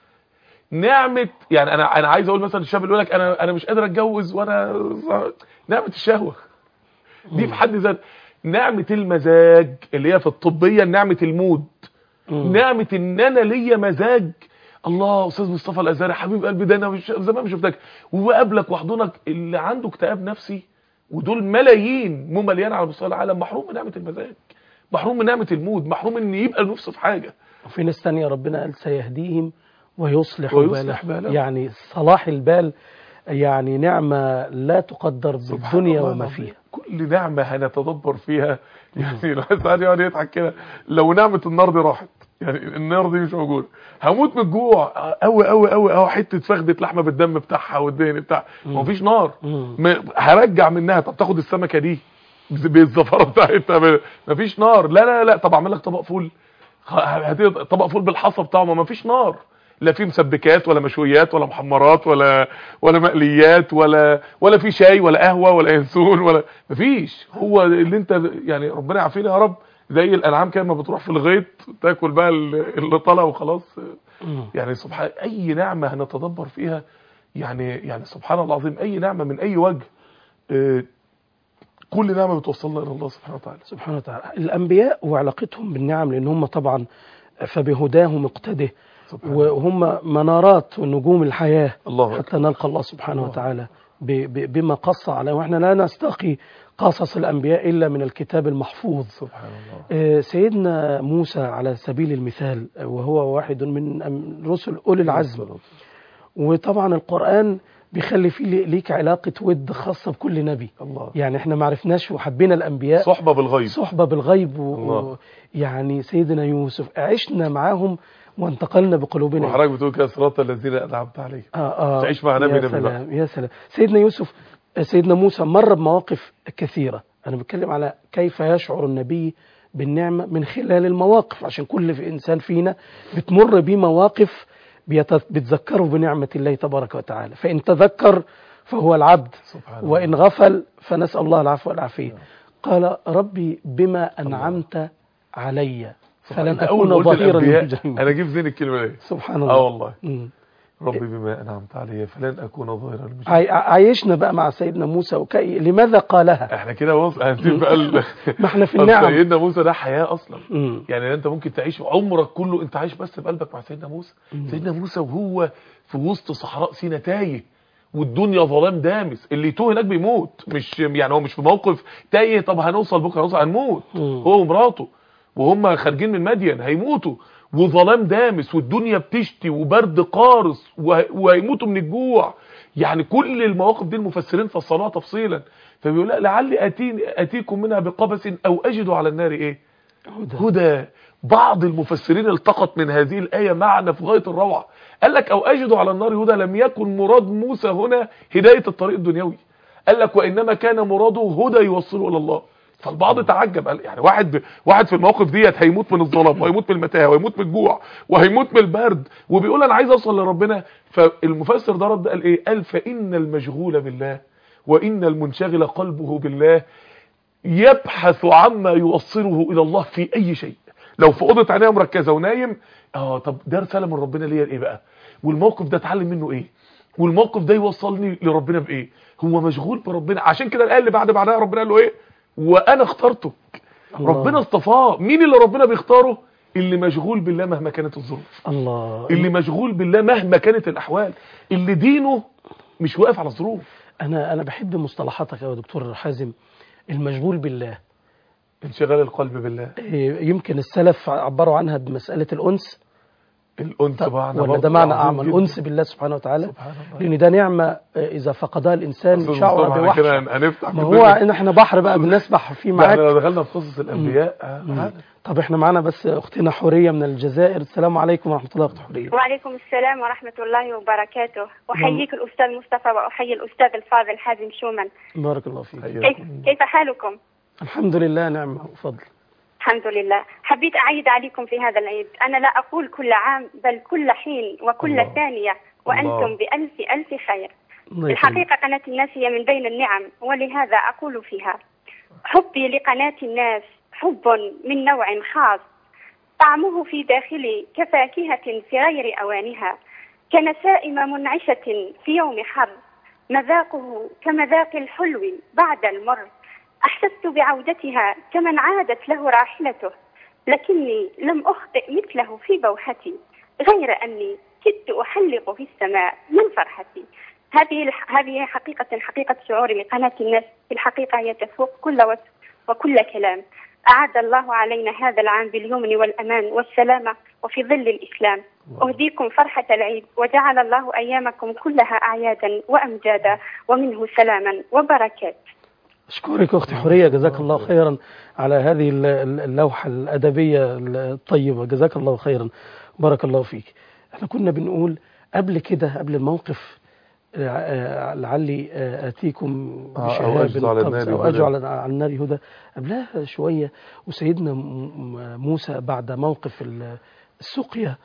S3: نعمه يعني انا انا عايز اقول مثلا الشاب اللي يقول لك انا انا مش قادر اتجوز وانا نعمه الشهوه دي في حد ذات نعمه المزاج اللي هي في الطبيه نعمه المود
S2: مم.
S3: نعمه ان انا ليا مزاج الله استاذ مصطفى الازهري حبيب قلبي ده انا مش زمان ما شفتك وقابلك واحضنك اللي عنده اكتئاب نفسي ودول ملايين مو مليان على مستوى العالم محروم من نعمه المزاج محروم من نعمه المود محروم ان يبقى نفسه في حاجه
S2: وفي ناس تانية ربنا قال سيهديهم ويصلح,
S3: ويصلح
S2: بالهم.
S3: بالهم.
S2: يعني صلاح البال يعني نعمة لا تقدر
S3: سبحان
S2: بالدنيا
S3: الله
S2: وما
S3: العظيم.
S2: فيها
S3: كل نعمه هنتدبر فيها يعني الواحد ساعات يقعد يضحك كده لو نعمه النار دي راحت يعني النار دي مش موجوده هموت من الجوع قوي قوي قوي اهو حته فخده لحمه بالدم بتاعها والدهن بتاعها
S2: مم.
S3: مفيش نار
S2: مم.
S3: م- هرجع منها طب تاخد السمكه دي ب- بالزفره بتاعتها ب- مفيش نار لا لا لا طب اعمل لك طبق فول خ- هاتي طبق فول بالحصى بتاعه ما مفيش نار لا في مسبكات ولا مشويات ولا محمرات ولا ولا مقليات ولا ولا في شاي ولا قهوه ولا ينسون ولا مفيش هو اللي انت يعني ربنا يعافينا يا رب زي الانعام كده ما بتروح في الغيط تاكل بقى ال- اللي طلع وخلاص
S2: مم.
S3: يعني سبحان اي نعمه هنتدبر فيها يعني يعني سبحان الله العظيم اي نعمه من اي وجه آه، كل نعمه بتوصلنا الى الله سبحانه وتعالى
S2: سبحانه وتعالى الأنبياء وعلاقتهم بالنعم لأن هم طبعا فبهداهم اقتده
S3: سبحان الله
S2: وهم منارات ونجوم الحياة
S3: الله أكبر.
S2: حتى نلقى الله سبحانه
S3: الله.
S2: وتعالى ب- ب- بما قص عليه واحنا لا نستقي قصص الأنبياء إلا من الكتاب المحفوظ
S3: سبحان الله
S2: آه، سيدنا موسى على سبيل المثال آه، وهو واحد من أم- رسل أولي العزم وطبعا القرآن بيخلي فيه لي- ليك علاقة ود خاصة بكل نبي
S3: الله
S2: يعني احنا ما عرفناش وحبينا الأنبياء
S3: صحبه بالغيب
S2: صحبة بالغيب و...
S3: الله.
S2: و... يعني سيدنا يوسف عشنا معاهم وانتقلنا بقلوبنا
S3: وحضرتك بتقول كده صراط الذين انعمت عليهم
S2: آه آه
S3: تعيش مع نبي
S2: يا
S3: نبي بقى.
S2: سلام يا سلام سيدنا يوسف سيدنا موسى مر بمواقف كثيرة أنا بتكلم على كيف يشعر النبي بالنعمة من خلال المواقف عشان كل في إنسان فينا بتمر بمواقف بيت- بتذكره بنعمة الله تبارك وتعالى فإن تذكر فهو العبد
S3: سبحان الله
S2: وإن غفل فنسأل الله العفو والعافية قال ربي بما أنعمت علي فلن
S3: أنت أول
S2: أكون
S3: ما قلت
S2: ظهيرا
S3: الأنبياء،
S2: للمجرمين
S3: انا جيب ذهني الكلمه دي
S2: سبحان الله
S3: اه والله
S2: مم.
S3: ربي بما انعمت علي فلن اكون ظاهرا للمجرمين
S2: عاي- عايشنا بقى مع سيدنا موسى وكي لماذا قالها
S3: احنا كده بص هنسيب بقى ال...
S2: ما احنا في
S3: طب
S2: النعم
S3: سيدنا موسى ده حياه اصلا
S2: مم.
S3: يعني انت ممكن تعيش عمرك كله انت عايش بس بقلبك مع سيدنا موسى سيدنا موسى وهو في وسط صحراء سينا تايه والدنيا ظلام دامس اللي يتوه هناك بيموت مش يعني هو مش في موقف تايه طب هنوصل بكره هنوصل هنموت
S2: مم.
S3: هو ومراته وهم خارجين من مدين هيموتوا وظلام دامس والدنيا بتشتي وبرد قارس وه- وهيموتوا من الجوع يعني كل المواقف دي المفسرين فصلوها تفصيلا فبيقول لا لعلي اتين اتيكم منها بقبس او اجد على النار ايه
S2: هدى.
S3: هدى بعض المفسرين التقط من هذه الآية معنى في غاية الروعة قال لك أو أجد على النار هدى لم يكن مراد موسى هنا هداية الطريق الدنيوي قال لك وإنما كان مراده هدى يوصله إلى الله فالبعض تعجب قال يعني واحد واحد في المواقف ديت هيموت من الظلام وهيموت من المتاهه وهيموت من الجوع وهيموت من البرد وبيقول انا عايز اوصل لربنا فالمفسر ده رد قال ايه قال فان المشغول بالله وان المنشغل قلبه بالله يبحث عما يوصله الى الله في اي شيء لو في اوضه عنايه مركزه ونايم اه طب ده رساله من ربنا ليا ايه بقى والموقف ده اتعلم منه ايه والموقف ده يوصلني لربنا بايه هو مشغول بربنا عشان كده الايه اللي بعد بعدها ربنا قال له ايه وانا اخترتك
S2: الله.
S3: ربنا اصطفاه مين اللي ربنا بيختاره اللي مشغول بالله مهما كانت الظروف
S2: الله
S3: اللي مشغول بالله مهما كانت الاحوال اللي دينه مش واقف على الظروف
S2: انا انا بحب مصطلحاتك يا دكتور حازم المشغول بالله
S3: انشغال القلب بالله
S2: إيه، يمكن السلف عبروا عنها بمسألة الأنس
S3: الانس معنى
S2: ولا
S3: برضه
S2: ده معنى
S3: عظيم
S2: أعمى
S3: جدا.
S2: الأنس بالله سبحانه وتعالى
S3: سبحان الله
S2: لأن ده نعمة آه، إذا فقدها الإنسان
S3: أستاذ
S2: شعر
S3: مصطفى، احنا
S2: بوحشة
S3: كده هنفتح
S2: ما
S3: كتير.
S2: هو إن إحنا بحر بقى بنسبح فيه
S3: ده احنا
S2: معاك
S3: لو دخلنا في قصص الانبياء آه،
S2: مم.
S3: عادي.
S2: طب إحنا معانا بس أختنا حورية من الجزائر السلام عليكم ورحمة الله أخت حورية
S4: وعليكم السلام ورحمة الله وبركاته أحييك الأستاذ مصطفى وأحيي الأستاذ الفاضل حازم شومان
S2: بارك الله فيك
S3: حياكم.
S4: كيف, كيف حالكم؟
S2: الحمد لله نعمة وفضل
S4: الحمد لله حبيت أعيد عليكم في هذا العيد أنا لا أقول كل عام بل كل حين وكل
S3: الله.
S4: ثانية
S3: الله.
S4: وأنتم بألف ألف خير
S2: الله يكرمك.
S4: الحقيقة قناة الناس هي من بين النعم ولهذا أقول فيها حبي لقناة الناس حب من نوع خاص طعمه في داخلي كفاكهة في غير أوانها كنسائم منعشة في يوم حر مذاقه كمذاق الحلو بعد المر أحسست بعودتها كمن عادت له راحلته لكني لم أخطئ مثله في بوحتي غير أني كدت أحلق في السماء من فرحتي هذه الح... هذه حقيقة حقيقة شعوري لقناة الناس في الحقيقة هي تفوق كل وصف وكل كلام أعاد الله علينا هذا العام باليمن والأمان والسلامة وفي ظل الإسلام أهديكم فرحة العيد وجعل الله أيامكم كلها أعيادا وأمجادا ومنه سلاما وبركات
S2: أشكرك أختي حورية جزاك الله خيرا على هذه ال- ال- اللوحة الأدبية الطيبة جزاك الله خيرا بارك الله فيك احنا كنا بنقول قبل كده قبل الموقف آه، آه، لعلي آه، آتيكم
S3: آه، أو
S2: بشهاب
S3: أجز على
S2: قبس
S3: النار
S2: أو
S3: هدى.
S2: أجعل على النار هدى قبلها شوية وسيدنا م- م- موسى بعد موقف ال- السقيا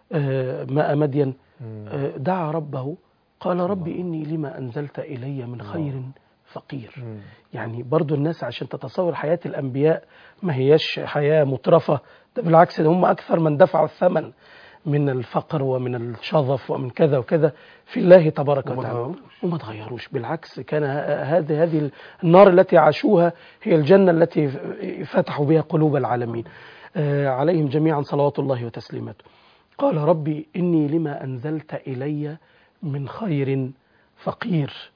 S2: آه، ماء مدين آه، دعا ربه قال ربي إني لما أنزلت إلي من خير فقير
S3: مم.
S2: يعني برضو الناس عشان تتصور حياة الأنبياء ما هياش حياة مترفة ده بالعكس ده هم أكثر من دفعوا الثمن من الفقر ومن الشظف ومن كذا وكذا في الله تبارك
S3: وما
S2: وتعالى
S3: تغيروش.
S2: وما تغيروش بالعكس كان ه- هذه هذه النار التي عاشوها هي الجنة التي فتحوا بها قلوب العالمين آه، عليهم جميعا صلوات الله وتسليماته قال ربي إني لما أنزلت إلي من خير فقير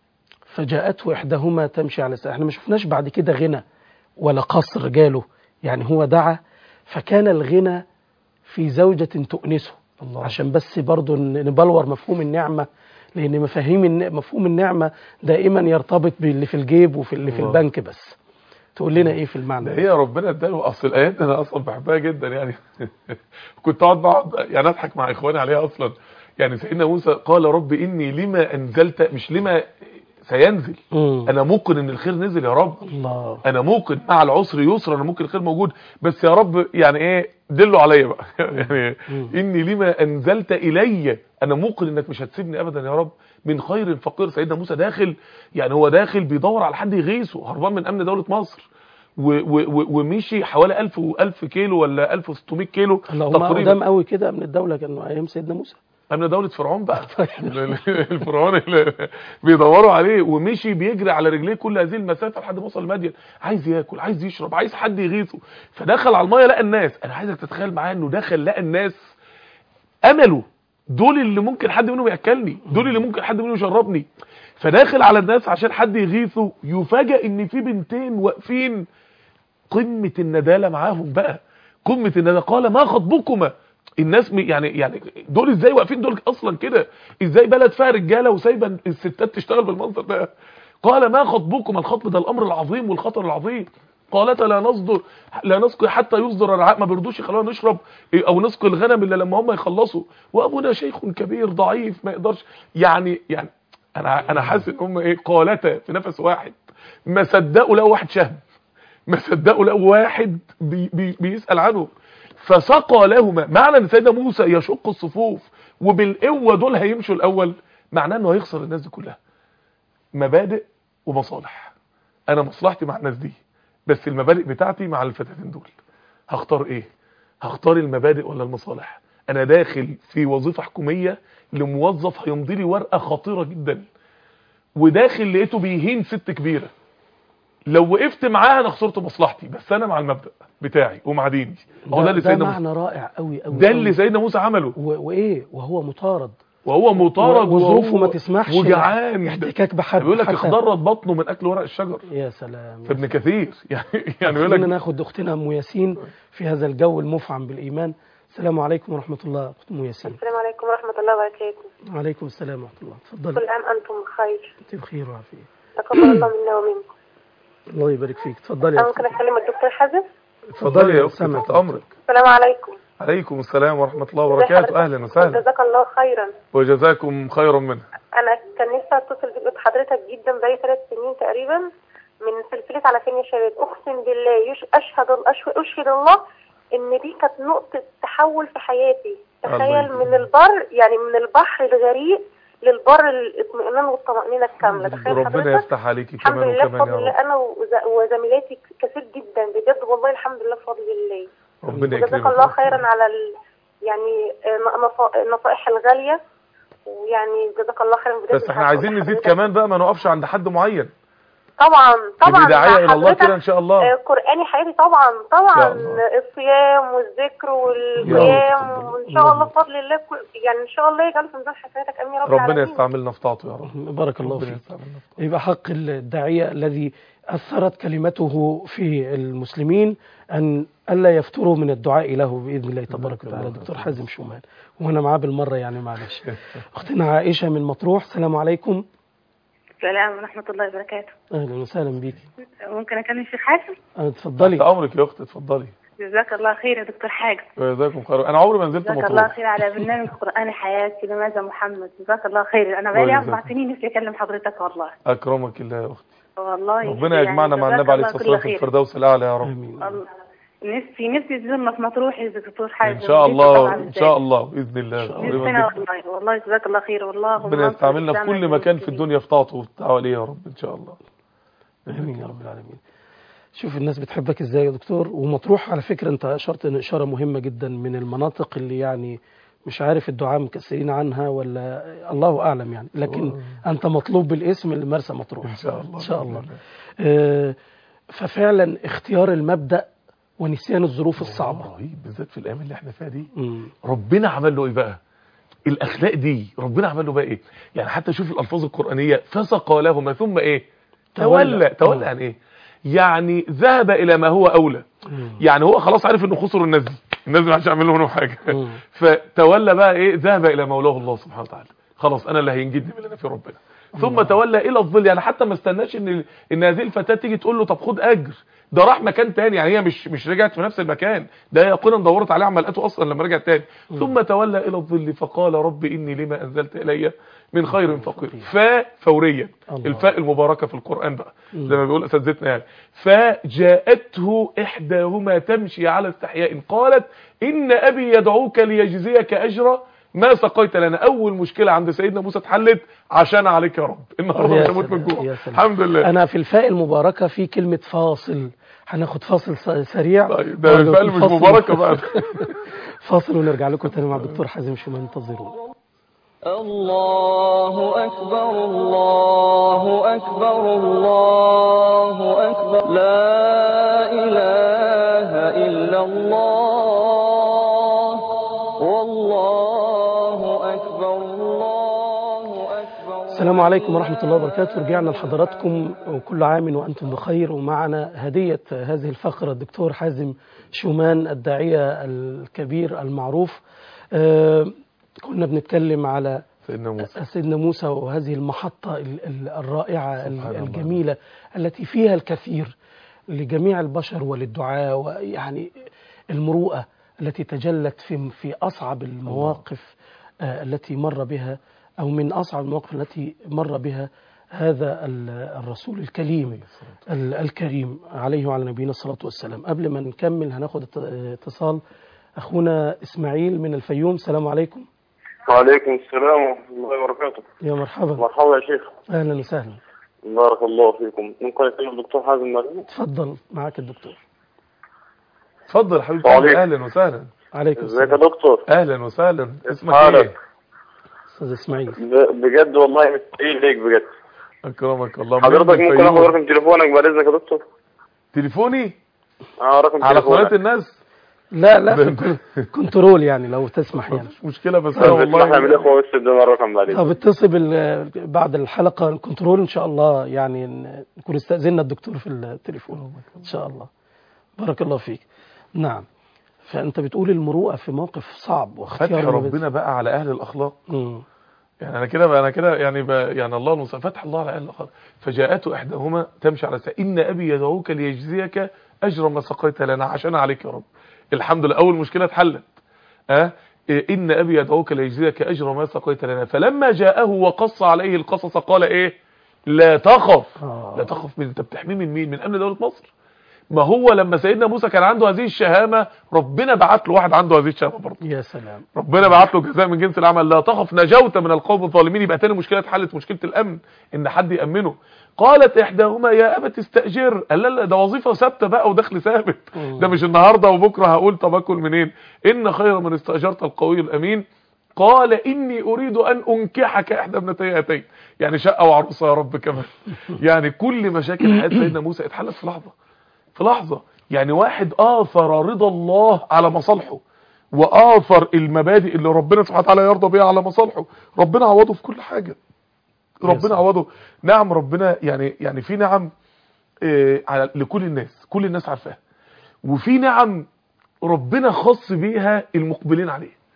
S2: فجاءته إحداهما تمشي على ساعة احنا ما شفناش بعد كده غنى ولا قصر جاله يعني هو دعا فكان الغنى في زوجة تؤنسه
S3: الله.
S2: عشان بس برضو ن- نبلور مفهوم النعمة لأن مفاهيم الن- مفهوم النعمة دائما يرتبط باللي في الجيب وفي اللي في
S3: الله.
S2: البنك بس تقول لنا ايه في المعنى
S3: ده
S2: ده؟
S3: هي ربنا اداله اصل الايات دي انا اصلا بحبها جدا يعني كنت اقعد بقعد يعني اضحك مع اخواني عليها اصلا يعني سيدنا موسى قال رب اني لما انزلت مش لما سينزل
S2: مم.
S3: انا موقن ان الخير نزل يا رب
S2: الله
S3: انا موقن مع العسر يسر انا ممكن الخير موجود بس يا رب يعني ايه دلوا عليا بقى يعني
S2: مم.
S3: اني لما انزلت الي انا موقن انك مش هتسيبني ابدا يا رب من خير فقير سيدنا موسى داخل يعني هو داخل بيدور على حد يغيثه هربان من امن دوله مصر و و و ومشي حوالي 1000 و1000 كيلو ولا 1600 كيلو
S2: اللهم قدام قوي كده من الدولة كانوا أيام سيدنا موسى
S3: امن دوله فرعون بقى الفرعون اللي بيدوروا عليه ومشي بيجري على رجليه كل هذه المسافه لحد ما وصل مدين عايز ياكل عايز يشرب عايز حد يغيثه فدخل على الميه لقى الناس انا عايزك تتخيل معايا انه دخل لقى الناس امله دول اللي ممكن حد منهم ياكلني دول اللي ممكن حد منهم يشربني فداخل على الناس عشان حد يغيثه يفاجئ ان في بنتين واقفين قمه النداله معاهم بقى قمه النداله قال ما خطبكما الناس م- يعني يعني دول ازاي واقفين دول اصلا كده ازاي بلد فيها رجاله وسايبه الستات تشتغل بالمنظر ده قال ما خطبكما الخطب ده الامر العظيم والخطر العظيم قالت لا نصدر لا نسقي حتى يصدر الرعاء ما بيرضوش يخلونا نشرب إيه، او نسقي الغنم الا لما هم يخلصوا وابونا شيخ كبير ضعيف ما يقدرش يعني يعني انا انا حاسس ان هم ايه قالتا في نفس واحد ما صدقوا لقوا واحد شهم ما صدقوا لقوا واحد بي بي بيسأل عنه فسقى لهما معنى ان سيدنا موسى يشق الصفوف وبالقوه دول هيمشوا الاول معناه انه هيخسر الناس دي كلها مبادئ ومصالح انا مصلحتي مع الناس دي بس المبادئ بتاعتي مع الفتاتين دول هختار ايه هختار المبادئ ولا المصالح انا داخل في وظيفه حكوميه لموظف هيمضي لي ورقه خطيره جدا وداخل لقيته بيهين ست كبيره لو وقفت معاه انا خسرت مصلحتي بس انا مع المبدأ بتاعي ومع ديني هو ده اللي
S2: ده
S3: سيدنا موسى
S2: معنى رائع قوي قوي
S3: ده
S2: قوي.
S3: اللي سيدنا موسى عمله
S2: و- وايه وهو مطارد
S3: وهو مطارد
S2: وظروفه
S3: وهو
S2: ما تسمحش
S3: وجعان
S2: احتكاك بحد
S3: بيقول لك
S2: حتى-
S3: اخضرت بطنه من اكل ورق الشجر
S2: يا سلام
S3: في ابن كثير يعني يعني بيقول
S2: خلينا
S3: لك
S2: ناخد اختنا ام ياسين في هذا الجو المفعم بالايمان السلام عليكم ورحمه الله اخت ام ياسين
S5: السلام عليكم ورحمة الله وبركاته
S2: وعليكم السلام ورحمه الله اتفضلي
S5: كل عام أنتم بخير
S2: انت بخير وعافيه
S5: تقبل الله منا ومنكم
S2: الله يبارك فيك اتفضلي يا
S5: أنا
S2: أختي.
S5: ممكن أكلم الدكتور حازم
S3: اتفضلي يا اختي
S2: سامعك.
S3: تحت امرك
S5: السلام عليكم
S3: عليكم السلام ورحمه الله
S5: ازي
S3: وبركاته
S5: حضرتك؟
S3: اهلا وسهلا
S5: جزاك الله خيرا
S3: وجزاكم خيرا منها
S5: أنا كان نفسي أتصل بك- بحضرتك جدا بقالي ثلاث سنين تقريبا من سلسلة على فين يا شباب أقسم بالله يش أشهد أشهد, أشهد الله إن دي كانت نقطة تحول في حياتي
S3: الله
S5: تخيل
S3: يكرمك.
S5: من البر يعني من البحر الغريق للبر الاطمئنان والطمأنينة الكاملة تخيل
S3: ربنا
S5: حضرتك
S3: يفتح عليكي
S5: الحمد
S3: كمان
S5: لله
S3: وكمان
S5: بفضل
S3: يا
S5: الله
S3: رب
S5: انا وز- وزميلاتي كثير جدا بجد والله الحمد لله بفضل الله
S3: ربنا
S5: جزاك
S3: يكرمك
S5: الله خيرا على ال... يعني آه، نص- النصائح الغاليه ويعني جزاك الله خيرا بجد
S3: بس احنا عايزين نزيد كمان بقى ما نقفش عند حد معين
S5: طبعا طبعا
S3: تبقي داعيه الى الله
S5: حضرتك،
S3: كده ان شاء الله
S5: آه، قرآني حياتي طبعا طبعا
S3: شاء الله.
S5: الصيام والذكر
S3: يا
S5: والقيام
S3: رب.
S5: وان شاء الله بفضل الله كل... يعني ان شاء الله يجعل في ميزان حسناتك امين يا رب
S3: ربنا
S5: العالمين
S3: يستعملنا في طاعته يا رب
S2: بارك الله
S3: ربنا
S2: فيك
S3: يستعملنا في طاعته.
S2: يبقى حق الداعية الذي أثرت كلمته في المسلمين أن ألا يفتروا من الدعاء له بإذن الله تبارك وتعالى دكتور حازم شومان وأنا معاه بالمرة يعني معلش أختنا عائشة من مطروح السلام عليكم
S6: السلام ورحمة الله وبركاته
S2: أهلا وسهلا بيك
S6: ممكن أكلم الشيخ حاتم
S2: أه،
S3: تحت
S2: اتفضلي
S3: امرك يا اختي اتفضلي
S6: جزاك الله خير يا دكتور حاج
S3: جزاكم خير انا عمري ما نزلت
S6: جزاك الله
S3: مطروح
S6: خير على برنامج قرآن حياتي لماذا محمد جزاك الله خير أنا بقالي
S3: وجزاك.
S6: أربع سنين نفسي أكلم حضرتك والله
S3: اكرمك الله يا اختي
S6: والله
S3: ربنا
S6: يعني
S3: يجمعنا مع
S6: جزاك
S3: النبي عليه
S6: الله
S3: الصلاه
S6: كل
S3: والسلام في
S6: خير.
S3: الفردوس الاعلى يا رب
S2: آمين
S6: الله- نفسي نفسي تزورنا في مطروح يا دكتور حازم
S3: ان شاء
S6: نفسي
S3: الله
S6: طبعاً
S3: ان شاء الله باذن الله
S6: نفسنا والله والله جزاك الله خير والله
S3: ربنا يستعملنا في كل مكان في الدنيا في طاعته والدعوه ليه يا رب ان شاء الله
S2: آمين يا رب العالمين شوف الناس بتحبك ازاي يا دكتور ومطروح على فكرة انت اشرت ان اشارة مهمة جدا من المناطق اللي يعني مش عارف الدعاء مكسرين عنها ولا الله اعلم يعني لكن انت مطلوب بالاسم لمرسى مطروح
S3: ان شاء الله
S2: ان شاء الله آه، ففعلا اختيار المبدأ ونسيان الظروف الصعبة
S3: رهيب بالذات في الايام اللي احنا فيها دي
S2: مم.
S3: ربنا عمل له ايه بقى الاخلاق دي ربنا عمل له بقى ايه يعني حتى شوف الالفاظ القرانيه فسقى لهما ثم ايه
S2: تولى.
S3: تولى تولى
S2: آه.
S3: يعني ايه يعني ذهب الى ما هو اولى
S2: مم.
S3: يعني هو خلاص عارف انه خسر الناس دي الناس دي ما حدش يعمل لهم حاجه
S2: مم.
S3: فتولى بقى ايه ذهب الى مولاه الله سبحانه وتعالى خلاص انا اللي هينجدني من اللي أنا في ربنا ثم تولى الى الظل يعني حتى ما استناش ان ان هذه الفتاه تيجي تقول له طب خد اجر ده راح مكان تاني يعني هي مش مش رجعت في نفس المكان ده يقينا دورت عليه عما لقيته اصلا لما رجعت تاني ثم تولى الى الظل فقال رب اني لما انزلت الي من خير فقير فا فوريا
S2: الله.
S3: الفاء المباركه في القران بقى زي ما بيقول اساتذتنا يعني فجاءته احداهما تمشي على استحياء قالت ان ابي يدعوك ليجزيك اجرا ما سقيت لنا اول مشكله عند سيدنا موسى اتحلت عشان عليك يا رب النهارده
S2: يا
S3: مش هموت من
S2: سلام،
S3: جوع
S2: يا سلام.
S3: الحمد لله
S2: انا في الفاء المباركة في كلمة فاصل هناخد فاصل س- سريع
S3: طيب ده الفاء اللي مش
S2: فاصل-
S3: مباركه بقى
S2: فاصل ونرجع لكم تاني مع الدكتور حازم شومان انتظرونا
S1: الله أكبر الله أكبر الله أكبر لا إله إلا الله والله أكبر الله أكبر
S2: السلام عليكم ورحمة الله وبركاته رجعنا لحضراتكم وكل عام وأنتم بخير ومعنا هدية هذه الفقرة الدكتور حازم شومان الداعية الكبير المعروف آه، كنا بنتكلم على
S3: سيدنا موسى
S2: سيدنا موسى وهذه المحطة ال- ال- الرائعة ال-
S3: سبحان الله.
S2: الجميلة التي فيها الكثير لجميع البشر وللدعاء ويعني المروءة التي تجلت في في أصعب المواقف آه، التي مر بها أو من أصعب المواقف التي مر بها هذا ال- الرسول الكريم ال- الكريم عليه وعلى نبينا الصلاة والسلام قبل ما نكمل هناخد ات- اتصال أخونا إسماعيل من الفيوم السلام عليكم
S7: وعليكم السلام ورحمة الله وبركاته
S2: يا مرحبا
S7: مرحبا يا شيخ
S2: أهلا وسهلا
S7: بارك الله فيكم ممكن أكلم الدكتور حازم مريم
S2: تفضل معك الدكتور
S3: اتفضل يا حبيبي
S7: وعليكم.
S3: اهلا وسهلا
S2: عليكم
S7: ازيك يا
S2: السلام
S7: دكتور
S3: اهلا وسهلا اسمك
S7: حالك؟
S3: ايه
S2: أستاذ إسماعيل
S7: ب- بجد والله مستحيل ليك بجد
S3: اكرمك الله منين
S7: حضرتك
S3: من
S7: ممكن
S3: الفيوم؟
S7: اخد رقم تليفونك بعد اذنك يا دكتور
S3: تليفوني
S7: اه رقم
S3: على قناه
S7: تليفونك
S3: الناس
S2: لا لا في الكن- كنترول يعني لو تسمح يعني
S3: مش مشكله بس انا
S7: اسمح من
S3: والله
S7: الاخوه بس بدون الرقم بعد
S2: طب اتصل بال- بعد الحلقة الكنترول إن شاء الله يعني ن- نكون استأذنا الدكتور في التليفون إن شاء الله بارك الله فيك نعم فأنت بتقول المروءة في موقف صعب واختيار
S3: فتح
S2: ما بين-
S3: ربنا بقى على اهل الاخلاق
S2: مم.
S3: يعني انا كده بقى انا كده يعني بقى يعني الله المستعان فتح الله على اهل الاخلاق فجاءته احداهما تمشي على ساعة ان ابي يدعوك ليجزيك اجر ما سقيت لنا عشان عليك يا رب الحمد لله اول مشكله اتحلت اه إيه، ان ابي يدعوك ليجزيك اجر ما سقيت لنا فلما جاءه وقص عليه القصص قال ايه لا تخف
S2: آه.
S3: لا تخف من انت بتحميه من مين من امن دوله مصر ما هو لما سيدنا موسى كان عنده هذه الشهامه ربنا بعت له واحد عنده هذه الشهامه برضه
S2: يا سلام
S3: ربنا بعت له جزاء من جنس العمل لا تخف نجوت من القوم الظالمين يبقى تاني مشكله اتحلت مشكله الامن ان حد يامنه قالت احداهما يا ابت استاجر قال لا لا ده وظيفه ثابته بقى ودخل ثابت ده مش النهارده وبكره هقول طب اكل منين ان خير من استاجرت القوي الامين قال اني اريد ان انكحك احدى ابنتي هاتين يعني شقه وعروسه يا رب كمان يعني كل مشاكل حياه سيدنا موسى اتحلت في لحظه في لحظه يعني واحد اثر رضا الله على مصالحه واثر المبادئ اللي ربنا سبحانه وتعالى يرضى بيها على مصالحه ربنا عوضه في كل حاجه ربنا عوضه نعم ربنا يعني يعني في نعم آه، على لكل الناس كل الناس عارفاها وفي نعم ربنا خص بيها المقبلين عليه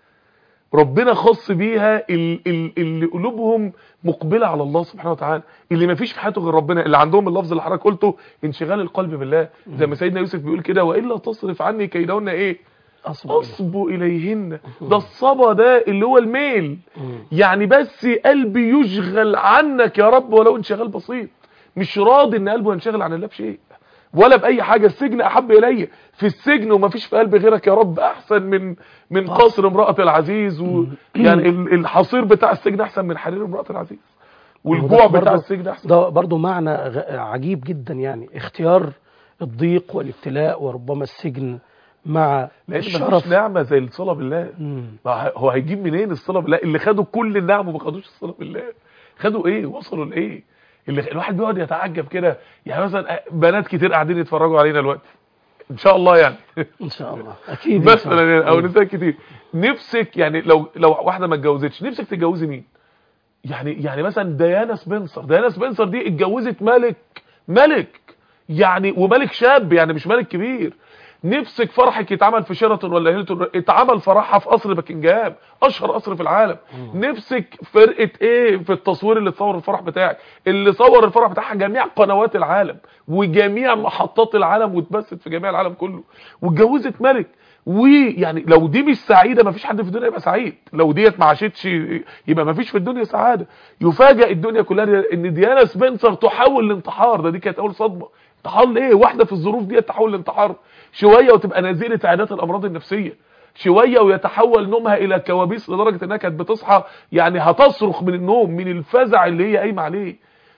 S3: ربنا خص بيها ال- ال- اللي قلوبهم مقبلة على الله سبحانه وتعالى اللي ما فيش في حياته غير ربنا اللي عندهم اللفظ اللي حضرتك قلته انشغال القلب بالله زي ما سيدنا يوسف بيقول كده والا تصرف عني كيدهن ايه
S2: أصبر
S3: اصب اليهن ده الصبا ده اللي هو الميل يعني بس قلبي يشغل عنك يا رب ولو انشغال بسيط مش راضي ان قلبه ينشغل عن الله بشيء ولا باي حاجه السجن احب الي في السجن وما فيش في قلبي غيرك يا رب احسن من من قصر امراه العزيز ويعني ال- الحصير بتاع السجن احسن من حرير امراه العزيز والجوع
S2: وده
S3: بتاع
S2: برضه-
S3: السجن احسن
S2: ده برضو معنى غ- عجيب جدا يعني اختيار الضيق والابتلاء وربما السجن مع
S3: لان مفيش
S2: الشرف
S3: نعمه زي الصلاه بالله
S2: مم.
S3: ما هو هيجيب منين الصلاه بالله اللي خدوا كل النعم وما خدوش الصلاه بالله خدوا ايه وصلوا لايه اللي الواحد بيقعد يتعجب كده يعني مثلا بنات كتير قاعدين يتفرجوا علينا دلوقتي ان شاء الله يعني
S2: ان شاء الله اكيد إن شاء
S3: مثلا
S2: الله.
S3: يعني او نساء كتير نفسك يعني لو لو واحده ما اتجوزتش نفسك تتجوزي مين يعني يعني مثلا ديانا سبنسر ديانا سبنسر دي اتجوزت ملك ملك يعني وملك شاب يعني مش ملك كبير نفسك فرحك يتعمل في شيراتون ولا هيلتون اتعمل فرحها في قصر باكنجهام اشهر قصر في العالم نفسك فرقه ايه في التصوير اللي تصور الفرح بتاعك اللي صور الفرح بتاعها جميع قنوات العالم وجميع محطات العالم واتبثت في جميع العالم كله واتجوزت ملك ويعني لو دي مش سعيده مفيش حد في الدنيا يبقى سعيد لو ديت ما عاشتش يبقى مفيش في الدنيا سعاده يفاجئ الدنيا كلها ان ديانا سبنسر تحول لانتحار ده دي كانت اول صدمه انتحار ليه واحده في الظروف دي تحول لانتحار شويه وتبقى نزيله عيادات الامراض النفسيه شويه ويتحول نومها الى كوابيس لدرجه انها كانت بتصحى يعني هتصرخ من النوم من الفزع اللي هي قايمه عليه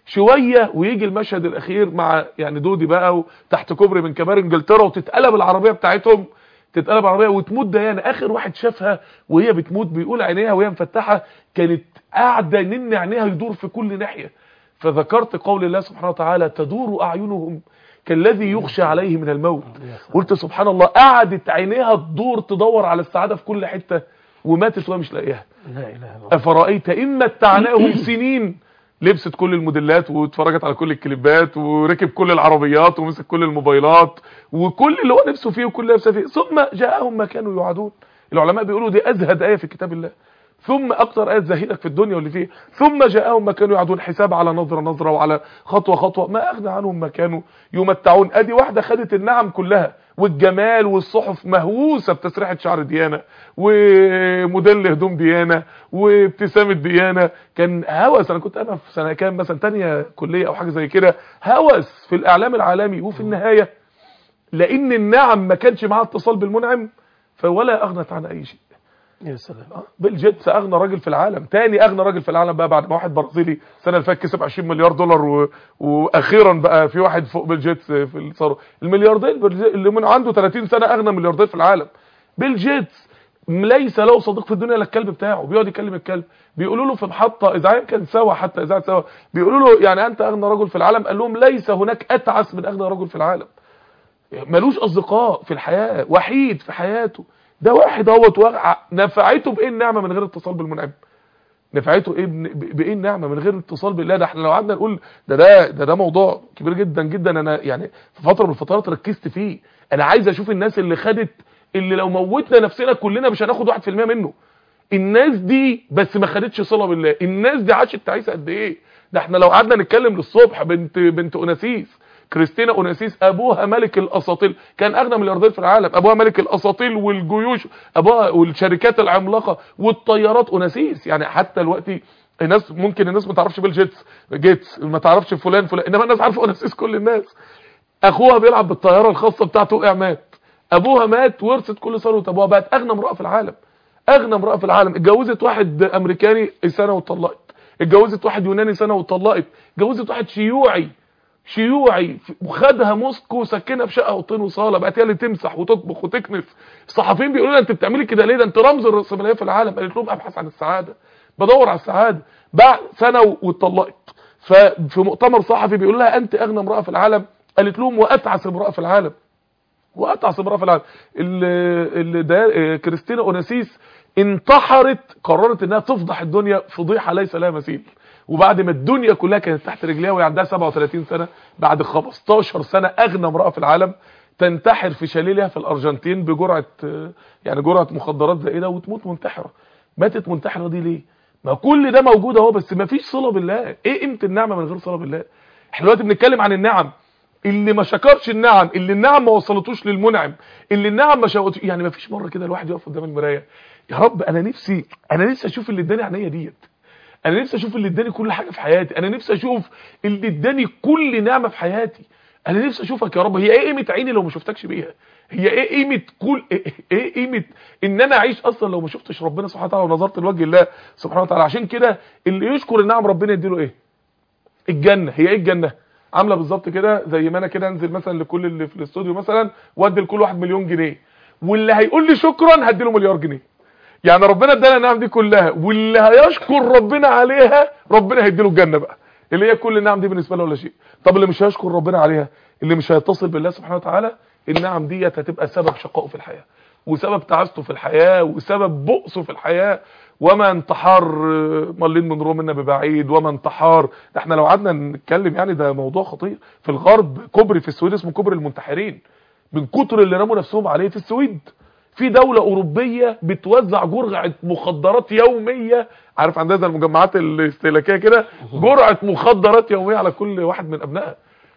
S3: شويه ويجي المشهد الاخير مع يعني دودي بقى وتحت كوبري من كبار انجلترا وتتقلب العربيه بتاعتهم تتقلب العربيه وتموت ديانا اخر واحد شافها وهي بتموت بيقول عينيها وهي مفتحه كانت قاعده نن عينيها يدور في كل ناحيه فذكرت قول الله سبحانه وتعالى تدور اعينهم كالذي يخشى عليه من الموت قلت سبحان الله قعدت عينيها تدور تدور على السعاده في كل حته وماتت وهي مش لاقيها
S2: لا اله الا الله
S3: افرايت ان متعناهم سنين لبست كل الموديلات واتفرجت على كل الكليبات وركب كل العربيات ومسك كل الموبايلات وكل اللي هو نفسه فيه وكل اللي نفسه فيه ثم جاءهم ما كانوا يوعدون العلماء بيقولوا دي ازهد ايه في كتاب الله ثم اكتر ايه تزهدك في الدنيا واللي فيه ثم جاءهم ما كانوا يعدون حساب على نظره نظره وعلى خطوه خطوه ما اغنى عنهم ما كانوا يمتعون ادي واحده خدت النعم كلها والجمال والصحف مهووسه بتسريحه شعر ديانه وموديل هدوم ديانه وابتسامه ديانه كان هوس انا كنت انا في سنه كام مثلا تانية كليه او حاجه زي كده هوس في الاعلام العالمي وفي النهايه لان النعم ما كانش معاها اتصال بالمنعم فولا اغنت عن اي شيء
S2: يا سلام
S3: بيل جيتس اغنى راجل في العالم تاني اغنى راجل في العالم بقى بعد ما واحد برازيلي السنه اللي فاتت كسب 20 مليار دولار و... واخيرا بقى في واحد فوق بيل جيتس في الثروه الملياردير بيل- اللي من عنده 30 سنه اغنى ملياردير في العالم بيل جيتس ليس له صديق في الدنيا الا الكلب بتاعه بيقعد يكلم الكلب بيقولوا له في محطه اذاعيه كان سوا حتى اذاعه سوا بيقولوا له يعني انت اغنى رجل في العالم قال لهم ليس هناك اتعس من اغنى رجل في العالم ملوش اصدقاء في الحياه وحيد في حياته ده واحد اهوت وقع نفعته بايه النعمه من غير اتصال بالمنعم نفعته ايه بن- ب- بايه النعمه من غير اتصال بالله ده احنا لو قعدنا نقول ده ده ده, ده موضوع كبير جدا جدا انا يعني في فتره من الفترات ركزت فيه انا عايز اشوف الناس اللي خدت اللي لو موتنا نفسنا كلنا مش هناخد 1% منه الناس دي بس ما خدتش صله بالله الناس دي عاشت تعيسه قد ايه ده احنا لو قعدنا نتكلم للصبح بنت بنت اوناسيس كريستينا اوناسيس ابوها ملك الاساطيل كان اغنى ملياردير في العالم ابوها ملك الاساطيل والجيوش ابوها والشركات العملاقه والطيارات اوناسيس يعني حتى دلوقتي الناس ممكن الناس ما تعرفش بيل جيتس جيتس ما تعرفش فلان فلان انما الناس عارفه اوناسيس كل الناس اخوها بيلعب بالطياره الخاصه بتاعته وقع مات ابوها مات ورثت كل ثروه ابوها بقت اغنى امراه في العالم اغنى امراه في العالم اتجوزت واحد امريكاني سنه وطلقت اتجوزت واحد يوناني سنه وطلقت اتجوزت واحد شيوعي شيوعي وخدها موسكو وسكنها في شقه اوضتين وصاله بقت هي اللي تمسح وتطبخ وتكنس الصحفيين بيقولوا لها انت بتعملي كده ليه ده انت رمز الراسماليه في العالم قالت لهم ابحث عن السعاده بدور على السعاده بعد سنه واتطلقت ففي مؤتمر صحفي بيقول لها انت اغنى امراه في العالم قالت لهم واتعس امراه في العالم واتعس امراه في العالم اللي اللي ده آه، كريستينا اوناسيس انتحرت قررت انها تفضح الدنيا فضيحه ليس لها مثيل وبعد ما الدنيا كلها كانت تحت رجليها وهي عندها 37 سنه بعد 15 سنه اغنى امراه في العالم تنتحر في شاليه ليها في الارجنتين بجرعه آه، يعني جرعه مخدرات زائده وتموت منتحره ماتت منتحره دي ليه ما كل ده موجود اهو بس ما فيش صله بالله ايه قيمه النعمه من غير صله بالله احنا دلوقتي بنتكلم عن النعم اللي ما شكرش النعم اللي النعم ما وصلتوش للمنعم اللي النعم ما شوتوش يعني ما فيش مره كده الواحد يقف قدام المرايه يا رب انا نفسي انا نفسي اشوف اللي اداني عينيا ديت انا نفسي اشوف اللي اداني كل حاجه في حياتي انا نفسي اشوف اللي اداني كل نعمه في حياتي انا نفسي اشوفك يا رب هي ايه قيمه عيني لو ما شفتكش بيها هي ايه قيمه كل ايه إيه قيمه ان انا اعيش اصلا لو ما شفتش ربنا سبحانه وتعالى ونظرت لوجه الله سبحانه وتعالى عشان كده اللي يشكر النعم ربنا يديله ايه الجنه هي ايه الجنه عامله بالظبط كده زي ما انا كده انزل مثلا لكل اللي في الاستوديو مثلا وادي لكل واحد مليون جنيه واللي هيقول لي شكرا هدي له مليار جنيه يعني ربنا ادانا النعم دي كلها واللي هيشكر ربنا عليها ربنا هيدي له الجنه بقى اللي هي كل النعم دي بالنسبه له ولا شيء طب اللي مش هيشكر ربنا عليها اللي مش هيتصل بالله سبحانه وتعالى النعم ديت هتبقى سبب شقائه في الحياه وسبب تعاسته في الحياه وسبب بؤسه في الحياه وما انتحار آه، مارلين مونرو منا ببعيد وما انتحار ده احنا لو قعدنا نتكلم يعني ده موضوع خطير في الغرب كوبري في السويد اسمه كوبري المنتحرين من كتر اللي رموا نفسهم عليه في السويد في دولة أوروبية بتوزع جرعة مخدرات يومية عارف عندها زي المجمعات الاستهلاكية كده جرعة مخدرات يومية على كل واحد من أبنائها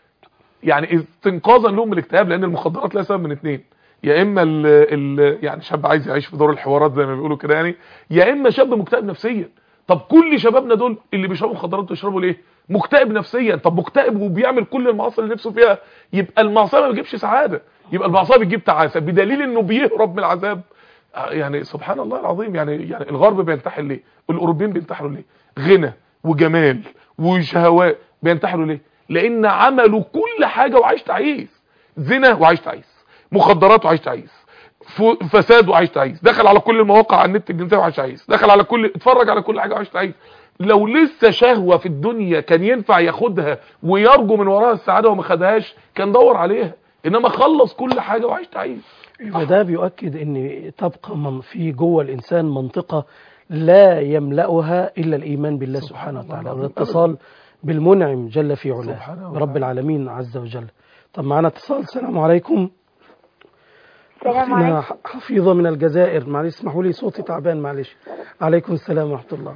S3: يعني استنقاذا لهم من الاكتئاب لأن المخدرات لها سبب من اتنين يا إما ال ال يعني شاب عايز يعيش في دور الحوارات زي ما بيقولوا كده يعني يا إما شاب مكتئب نفسيا طب كل شبابنا دول اللي بيشربوا مخدرات بيشربوا ليه مكتئب نفسيا طب مكتئب وبيعمل كل المعاصي اللي نفسه فيها يبقى المعصيه ما بتجيبش سعاده يبقى المعصيه بتجيب تعاسه بدليل انه بيهرب من العذاب آه، يعني سبحان الله العظيم يعني يعني الغرب بينتحر ليه الاوروبيين بينتحروا ليه غنى وجمال وشهوات بينتحروا ليه لان عملوا كل حاجه وعايش تعيس زنا وعايش تعيس مخدرات وعايش تعيس ف- فساد وعايش تعيس دخل على كل المواقع على النت الجنسيه وعايش تعيس دخل على كل اتفرج على كل حاجه وعايش تعيس لو لسه شهوه في الدنيا كان ينفع ياخدها ويرجو من وراها السعاده وما خدهاش كان دور عليها انما خلص كل حاجه وعايش تعيس
S2: وده بيؤكد ان تبقى من في جوه الانسان منطقه لا يملاها الا الايمان بالله سبحانه وتعالى والاتصال بالمنعم جل في علاه
S3: سبحانه
S2: رب
S3: وتعالى.
S2: العالمين عز وجل طب معنا اتصال السلام عليكم
S8: السلام
S2: أختنا
S8: عليكم
S2: ح- حفيظه من الجزائر معلش اسمحوا لي صوتي تعبان معلش عليكم السلام ورحمه الله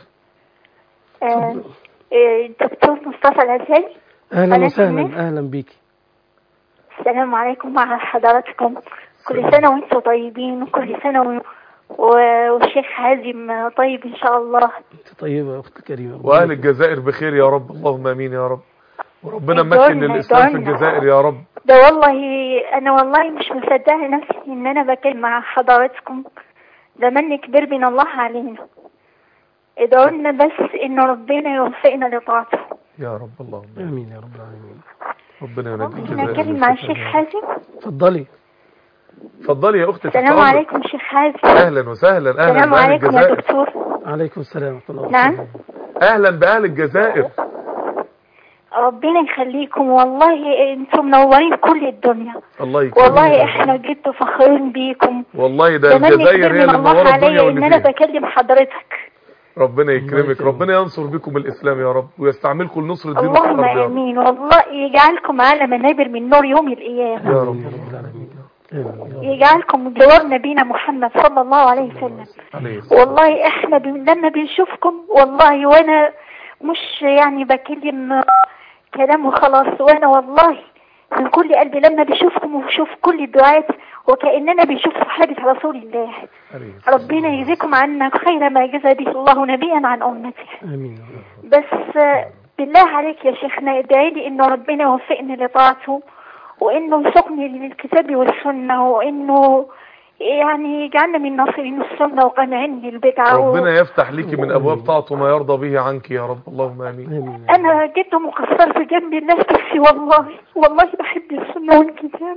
S8: آه، آه، دكتور مصطفى العزيز
S2: اهلا
S8: أنا
S2: وسهلا
S8: سمير.
S2: اهلا بيكي
S8: السلام عليكم مع حضراتكم كل سنة وانتم طيبين وكل سنة و... و- والشيخ حازم طيب ان شاء الله
S2: انت طيبه يا اختي كريمه
S3: واهل الجزائر بخير يا رب اللهم امين يا رب وربنا
S8: ادعوا
S3: مكن
S8: لنا-
S3: للاسلام في
S8: ادعوا لنا.
S3: الجزائر يا رب
S8: ده والله انا والله مش مصدقة نفسي ان انا بكلم مع حضراتكم ده من كبير من الله علينا ادعوا لنا بس ان ربنا يوفقنا لطاعته
S3: يا رب اللهم آمين.
S2: امين يا رب العالمين
S3: ربنا ينجي
S8: ممكن
S3: الجزائر
S8: اتكلم
S3: من
S8: مع
S3: الفتن
S8: الشيخ
S3: يا رب.
S8: حازم
S2: اتفضلي
S3: اتفضلي يا اختي
S8: السلام
S3: تحت أمرك.
S8: عليكم شيخ حازم
S3: اهلا وسهلا اهلا
S8: السلام
S3: باهل
S8: عليكم يا
S3: الجزائر
S8: دكتور
S2: عليكم السلام ورحمه الله
S8: نعم
S2: وبركاته
S3: اهلا باهل الجزائر
S8: ربنا يخليكم والله انتم منورين كل الدنيا
S3: الله يكرمك
S8: والله احنا جد فخورين بيكم
S3: والله ده
S8: زمان
S3: الجزائر
S8: كبير
S3: هي
S8: من
S3: اللي
S8: الله
S3: منوره الدنيا
S8: عليا ان
S3: واللي
S8: انا
S3: فيها
S8: بكلم حضرتك
S3: ربنا يكرمك
S2: يكرمك.
S3: ربنا ينصر بكم الاسلام يا رب ويستعملكم لنصر الدين
S8: اللهم
S3: والحرب يا رب
S8: امين والله يجعلكم على منابر من نور يوم القيامه
S3: يا رب
S2: آمين يا رب العالمين آمين.
S8: يجعلكم جوار نبينا محمد صلى الله عليه وسلم
S3: عليه الصلاة
S8: والله احنا ب... لما بنشوفكم والله وانا مش يعني بكلم كلام وخلاص وانا والله من كل قلبي لما بشوفكم وبشوف كل الدعاة وكأننا بنشوف صحابة رسول الله
S3: عليه الصلاة
S8: ربنا يجزيكم عنا خير ما جزى به الله نبيا عن أمته
S2: آمين يا رب
S8: بس آه، بالله عليك يا شيخنا ادعي لي انه ربنا يوفقني لطاعته وانه يسوقني للكتاب والسنة وانه يعني يجعلنا من ناصرين السنة وقانعين للبدعة و...
S3: ربنا يفتح ليكي من ابواب طاعته ما يرضى به عنك يا رب اللهم امين
S2: آمين
S8: انا جد مقصر في جنب الناس بس والله والله بحب السنة والكتاب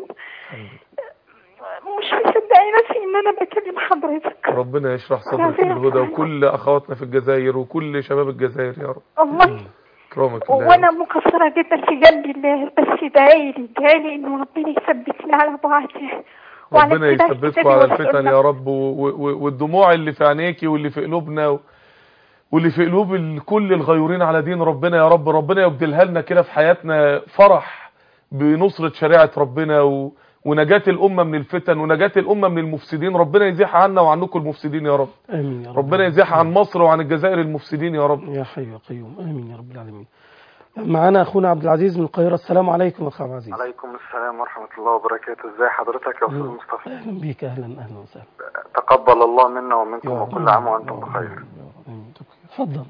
S8: مش مصدقة نفسي ان انا بكلم حضرتك
S3: ربنا يشرح صدرك بالهدى وكل اخواتنا في الجزائر وكل شباب الجزائر يا رب
S8: الله
S3: اكرمك الله
S8: وانا مقصرة جدا في جنب الله بس ادعي لي ادعي لي انه ربنا يثبتني على طاعته وعلى
S3: ربنا
S8: اتباع
S3: يثبتكم
S8: كتابه
S3: على الفتن
S8: والسنة.
S3: يا رب و- و- والدموع اللي في عينيكي واللي في قلوبنا و- واللي في قلوب ال- كل الغيورين على دين ربنا يا رب ربنا يبدلها لنا كده في حياتنا فرح بنصرة شريعة ربنا و... ونجاة الأمة من الفتن ونجاة الأمة من المفسدين ربنا يزيح عنا وعنكم المفسدين يا رب
S2: آمين يا رب
S3: ربنا يزيح عن مصر وعن الجزائر المفسدين يا رب
S2: يا حي يا قيوم آمين يا رب العالمين معنا أخونا عبد العزيز من القاهرة السلام عليكم أخ عبد العزيز
S9: عليكم السلام ورحمة الله وبركاته ازي حضرتك يا أستاذ مصطفى
S2: أهلا بك أهلا أهلا وسهلا
S9: تقبل الله منا ومنكم
S2: يا رب.
S9: وكل عام وأنتم بخير
S2: آمين. تفضل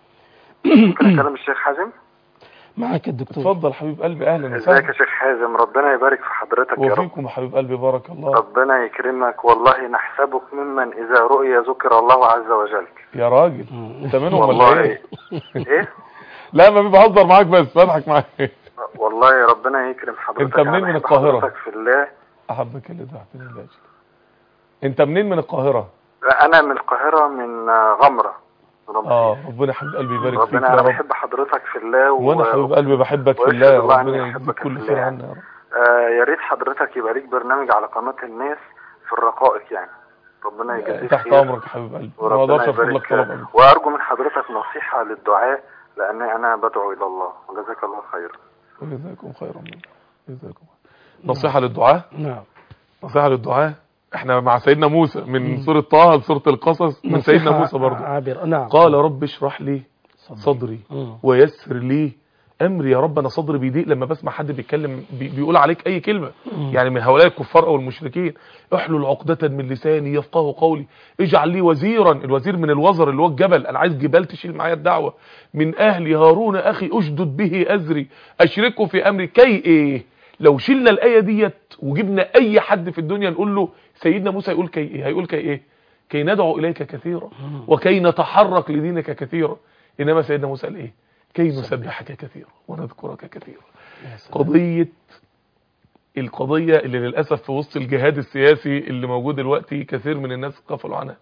S9: ممكن أكلم الشيخ حازم
S2: معك الدكتور
S3: اتفضل حبيب قلبي أهلا
S9: ازيك يا
S3: وسهلا
S9: شيخ حازم ربنا يبارك في حضرتك يا رب
S3: وفيكم حبيب قلبي بارك الله
S9: ربنا يكرمك والله نحسبك ممن إذا رؤي ذكر الله عز وجل
S3: يا راجل انت منهم ولا
S9: والله
S3: ايه
S9: ايه
S3: لا ما بهزر معاك بس بضحك معاك
S9: والله ربنا يكرم حضرتك
S3: انت منين
S9: أنا
S3: من
S9: بحب
S3: القاهرة؟
S9: حضرتك في الله
S3: احبك اللي ضحكتني الله انت منين من القاهرة
S9: أنا من القاهرة من آه، غمرة رب-
S3: اه ربنا حبيب قلبي يبارك فيك
S9: ربنا
S3: يا
S9: أنا
S3: رب
S9: بحب حضرتك في الله و...
S3: وانا حبيب قلبي بحبك في
S9: وأشهد
S3: الله
S9: الله أني
S3: ربنا يجزيك
S9: أحبك
S3: كل
S9: في
S3: خير
S9: الله.
S3: عنا يا رب
S9: آه يا ريت حضرتك يبقى ليك برنامج على قناة الناس في الرقائق يعني ربنا يجزيك
S3: تحت
S9: خير
S3: امرك يا حبيب قلبي ما
S9: وربنا
S3: اقدرش ارفض لك
S9: يبارك
S3: طلب
S9: فيك.
S3: قلبي
S9: وأرجو من حضرتك نصيحة للدعاء لأن أنا بدعو إلى الله وجزاك الله خير
S3: وجزاكم خيرا منه جزاكم نصيحة للدعاء
S2: نعم
S3: نصيحة للدعاء احنا مع سيدنا موسى من سورة طه لسورة القصص من سيدنا
S2: نصيحة
S3: موسى برضه
S2: عابر نعم
S3: قال رب اشرح لي صدري
S2: مم.
S3: ويسر لي امري يا رب انا صدري بيضيق لما بسمع حد بيتكلم بي بيقول عليك اي كلمه يعني من هؤلاء الكفار او المشركين احلل عقدة من لساني يفقه قولي اجعل لي وزيرا الوزير من الوزر اللي هو الجبل انا عايز جبال تشيل معايا الدعوه من اهلي هارون اخي اشدد به ازري اشركه في امري كي ايه لو شلنا الايه ديت وجبنا اي حد في الدنيا نقول له سيدنا موسى يقول كي ايه هيقول كي ايه كي ندعو اليك كثيرا وكي نتحرك لدينك كثيرا انما سيدنا موسى قال ايه كي نسبحك كثيرا ونذكرك كثيرا قضية القضية اللي للأسف في وسط الجهاد السياسي اللي موجود دلوقتي كثير من الناس غفلوا عنها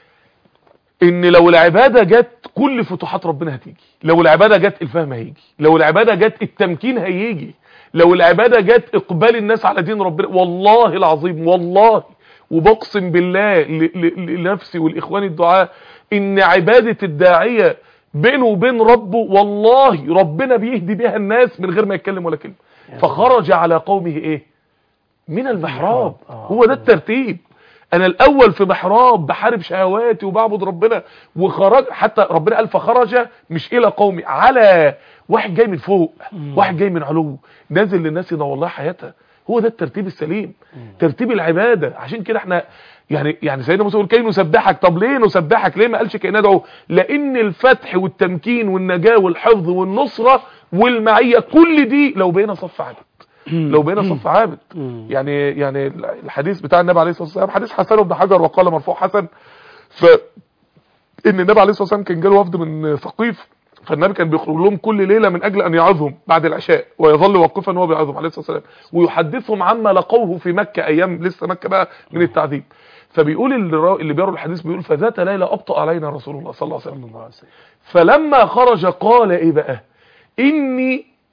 S3: ان لو العبادة جت كل فتوحات ربنا هتيجي لو العبادة جت الفهم هيجي لو العبادة جت التمكين هيجي لو العبادة جت اقبال الناس على دين ربنا والله العظيم والله وبقسم بالله ل- ل- لنفسي والاخوان الدعاء ان عبادة الداعية بينه وبين ربه والله ربنا بيهدي بيها الناس من غير ما يتكلم ولا كلمة فخرج على قومه ايه من المحراب
S2: آه.
S3: هو ده الترتيب انا الاول في محراب بحارب شهواتي وبعبد ربنا وخرج حتى ربنا قال فخرج مش الى قومي على واحد جاي من فوق واحد جاي من علو نازل للناس ينور الله حياتها هو ده الترتيب السليم ترتيب العباده عشان كده احنا يعني يعني سيدنا موسى يقول كي نسبحك طب ليه نسبحك ليه ما قالش كي ندعو لان الفتح والتمكين والنجاه والحفظ والنصره والمعيه كل دي لو بقينا صف عبد لو بقينا صف عابد يعني يعني الحديث بتاع النبي عليه الصلاه والسلام حديث حسن بن حجر وقال مرفوع حسن ف ان النبي عليه الصلاه والسلام كان جاله وفد من ثقيف فالنبي كان بيخرج لهم كل ليله من اجل ان يعظهم بعد العشاء ويظل واقفا وهو بيعظهم عليه الصلاه والسلام ويحدثهم عما لقوه في مكه ايام لسه مكه بقى من التعذيب فبيقول اللي را- اللي بيروي الحديث بيقول فذات ليله ابطا علينا رسول الله صلى الله عليه وسلم فلما خرج قال ايه بقى اني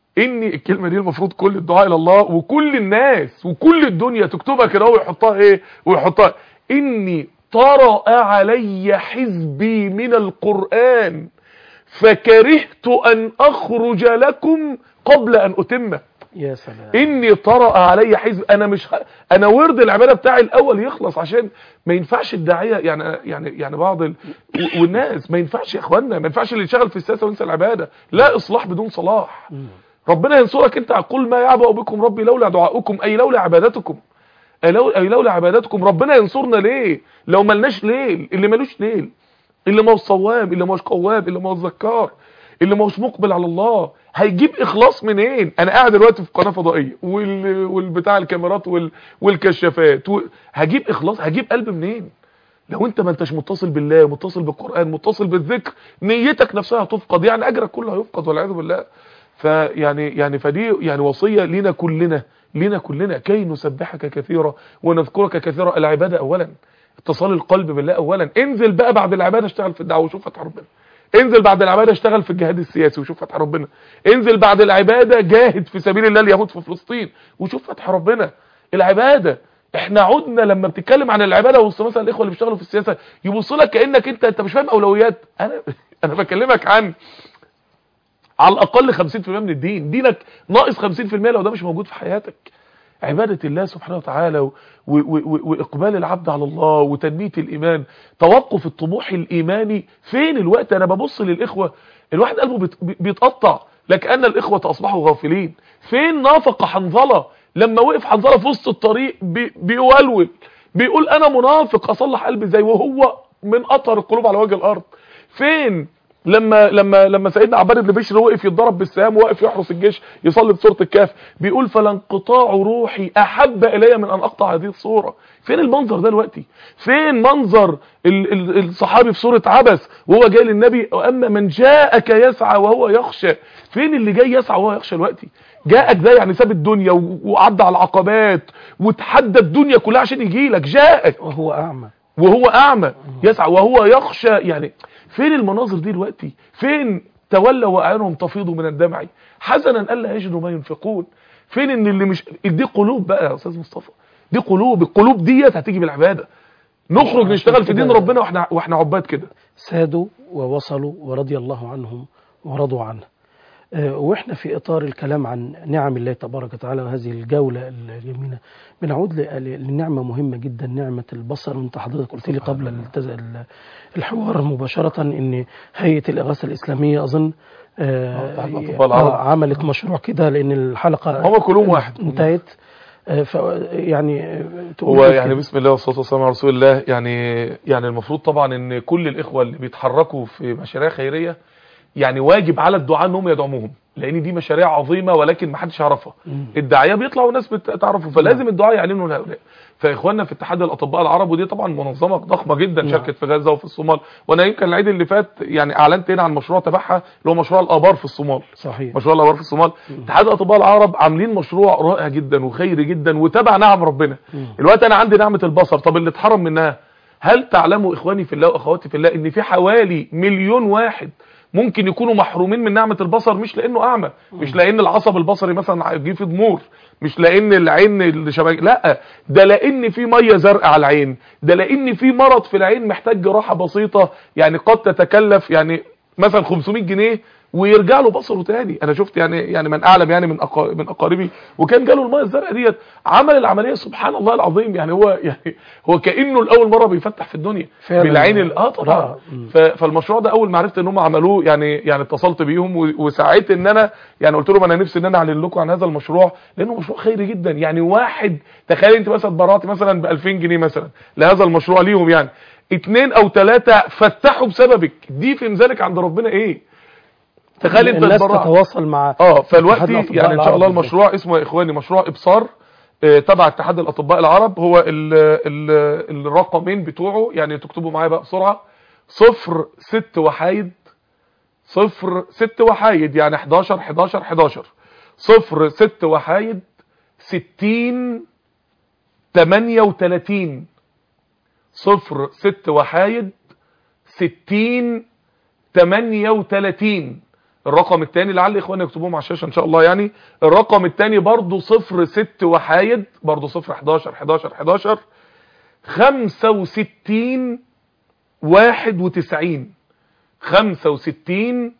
S3: اني الكلمه دي المفروض كل الدعاء الى الله وكل الناس وكل الدنيا تكتبها كده ويحطها ايه ويحطها اني طرأ علي حزبي من القرآن فكرهت ان اخرج لكم قبل ان اتمه
S2: يا سلام
S3: اني طرأ علي حزب انا مش ه... انا ورد العباده بتاعي الاول يخلص عشان ما ينفعش الداعيه يعني يعني يعني بعض ال... و- والناس ما ينفعش يا اخوانا ما ينفعش اللي يشتغل في السياسه وينسى العباده لا اصلاح بدون صلاح ربنا ينصرك انت قل ما يعبأ بكم ربي لولا دعاؤكم اي لولا عبادتكم اي لو- أي لولا عبادتكم ربنا ينصرنا ليه لو ملناش ليل اللي ملوش ليل اللي ما هوش صواب اللي ما هوش قواب اللي ما هوش ذكار اللي ما هوش مقبل على الله هيجيب اخلاص منين انا قاعد دلوقتي في قناه فضائيه وال... والبتاع الكاميرات وال... والكشافات و... هجيب اخلاص هجيب قلب منين لو انت ما انتش متصل بالله متصل بالقران متصل بالذكر نيتك نفسها هتفقد يعني اجرك كله هيفقد والعياذ بالله فيعني يعني فدي يعني وصيه لينا كلنا لينا كلنا كي نسبحك كثيرا ونذكرك كثيرا العباده اولا اتصال القلب بالله اولا انزل بقى بعد العباده اشتغل في الدعوه وشوف فتح ربنا انزل بعد العباده اشتغل في الجهاد السياسي وشوف فتح ربنا انزل بعد العباده جاهد في سبيل الله اليهود في فلسطين وشوف فتح ربنا العباده احنا عدنا لما بتتكلم عن العباده وسط مثلا الاخوه اللي بيشتغلوا في السياسه يبص لك كانك انت انت مش فاهم اولويات انا انا بكلمك عن على الاقل 50% من الدين دينك ناقص 50% لو ده مش موجود في حياتك عبادة الله سبحانه وتعالى و- و- و- وإقبال العبد على الله وتنمية الإيمان توقف الطموح الإيماني فين الوقت أنا ببص للإخوة الواحد قلبه بيت- بيتقطع لكأن الإخوة أصبحوا غافلين فين نافق حنظلة لما وقف حنظلة في وسط الطريق بي- بيولول بيقول أنا منافق أصلح قلبي زي وهو من أطهر القلوب على وجه الأرض فين لما لما لما سيدنا عباد بن بشر وقف يتضرب بالسهام وواقف يحرس الجيش يصلي بسوره الكهف بيقول فلانقطاع روحي احب الي من ان اقطع هذه الصوره فين المنظر ده دلوقتي فين منظر ال ال الصحابي في سوره عبس وهو جاي للنبي واما من جاءك يسعى وهو يخشى فين اللي جاي يسعى وهو يخشى دلوقتي جاءك ده يعني ساب الدنيا و- وعدى على العقبات وتحدى الدنيا كلها عشان يجي لك جاءك
S2: وهو أعمى
S3: وهو اعمى يسعى وهو يخشى يعني فين المناظر دي دلوقتي فين تولى واعينهم تفيض من الدمع حزنا الا يجدوا ما ينفقون فين ان اللي مش دي قلوب بقى يا استاذ مصطفى دي قلوب القلوب ديت هتيجي بالعباده نخرج نشتغل في دين ربنا واحنا واحنا عباد كده
S2: سادوا ووصلوا ورضي الله عنهم ورضوا عنه آه، واحنا في اطار الكلام عن نعم الله تبارك وتعالى وهذه الجوله الجميله بنعود ل- ل- لنعمه مهمه جدا نعمه البصر وانت حضرتك قلت لي قبل التز- ال- الحوار مباشره ان هيئه الاغاثه الاسلاميه اظن آه،
S3: تحت أطباء العرب.
S2: آه، عملت مشروع كده لان الحلقه
S3: هم كلهم واحد.
S2: انتهت آه، ف يعني آه، تقول
S3: هو
S2: إيه
S3: يعني
S2: كده؟
S3: بسم الله والصلاه والسلام على رسول الله يعني يعني المفروض طبعا ان كل الاخوه اللي بيتحركوا في مشاريع خيريه يعني واجب على الدعاء انهم يدعموهم لان دي مشاريع عظيمه ولكن ما حدش يعرفها الداعيه بيطلعوا وناس بتعرفوا فلازم الدعاء يعلنوا لهؤلاء فاخواننا في اتحاد الاطباء العرب ودي طبعا منظمه ضخمه جدا
S2: نعم.
S3: شاركت في غزه وفي الصومال وانا يمكن العيد اللي فات يعني اعلنت هنا عن مشروع تبعها اللي هو مشروع الابار في الصومال
S2: صحيح
S3: مشروع الابار في الصومال اتحاد الاطباء العرب عاملين مشروع رائع جدا وخيري جدا وتبع نعم ربنا الوقت انا عندي نعمه البصر طب اللي اتحرم منها هل تعلموا اخواني في الله واخواتي في الله ان في حوالي مليون واحد ممكن يكونوا محرومين من نعمه البصر مش لانه اعمى مش لان العصب البصري مثلا جه في ضمور مش لان العين اللي شبه لا ده لان في ميه زرقاء على العين ده لان في مرض في العين محتاج جراحه بسيطه يعني قد تتكلف يعني مثلا 500 جنيه ويرجع له بصره تاني انا شفت يعني يعني من اعلم يعني من أقا- من اقاربي وكان جاله الميه الزرقاء ديت عمل العمليه سبحان الله العظيم يعني هو يعني هو كانه لاول مره بيفتح في الدنيا
S2: فعلا.
S3: بالعين ال- اه طبعا
S2: رائع. مم.
S3: ف- فالمشروع ده اول ما عرفت ان هم عملوه يعني يعني اتصلت بيهم و- وسعيت ان انا يعني قلت لهم انا نفسي ان انا اعلن لكم عن هذا المشروع لانه مشروع خيري جدا يعني واحد تخيل انت مثلا اتبرعت مثلا ب 2000 جنيه مثلا لهذا المشروع ليهم يعني اتنين او ثلاثه فتحوا بسببك دي في ميزانك عند ربنا ايه تخيل انت
S2: الناس
S3: اتبرعت
S2: تتواصل مع
S3: اه فالوقت
S2: اتحاد الأطباء
S3: يعني ان شاء الله
S2: العرب
S3: المشروع اسمه يا اخواني مشروع ابصار آه، تبع اتحاد الاطباء العرب هو ال ال الرقمين بتوعه يعني تكتبوا معايا بقى بسرعه صفر ست وحايد صفر ست وحايد يعني 11 11 11 صفر ست وحايد 60 38 صفر ست وحايد 60 38 الرقم الثاني لعل اخواني يكتبوهم على الشاشه ان شاء الله يعني الرقم الثاني برضه صفر ست وحايد برضه صفر 11 11 11 65 91 65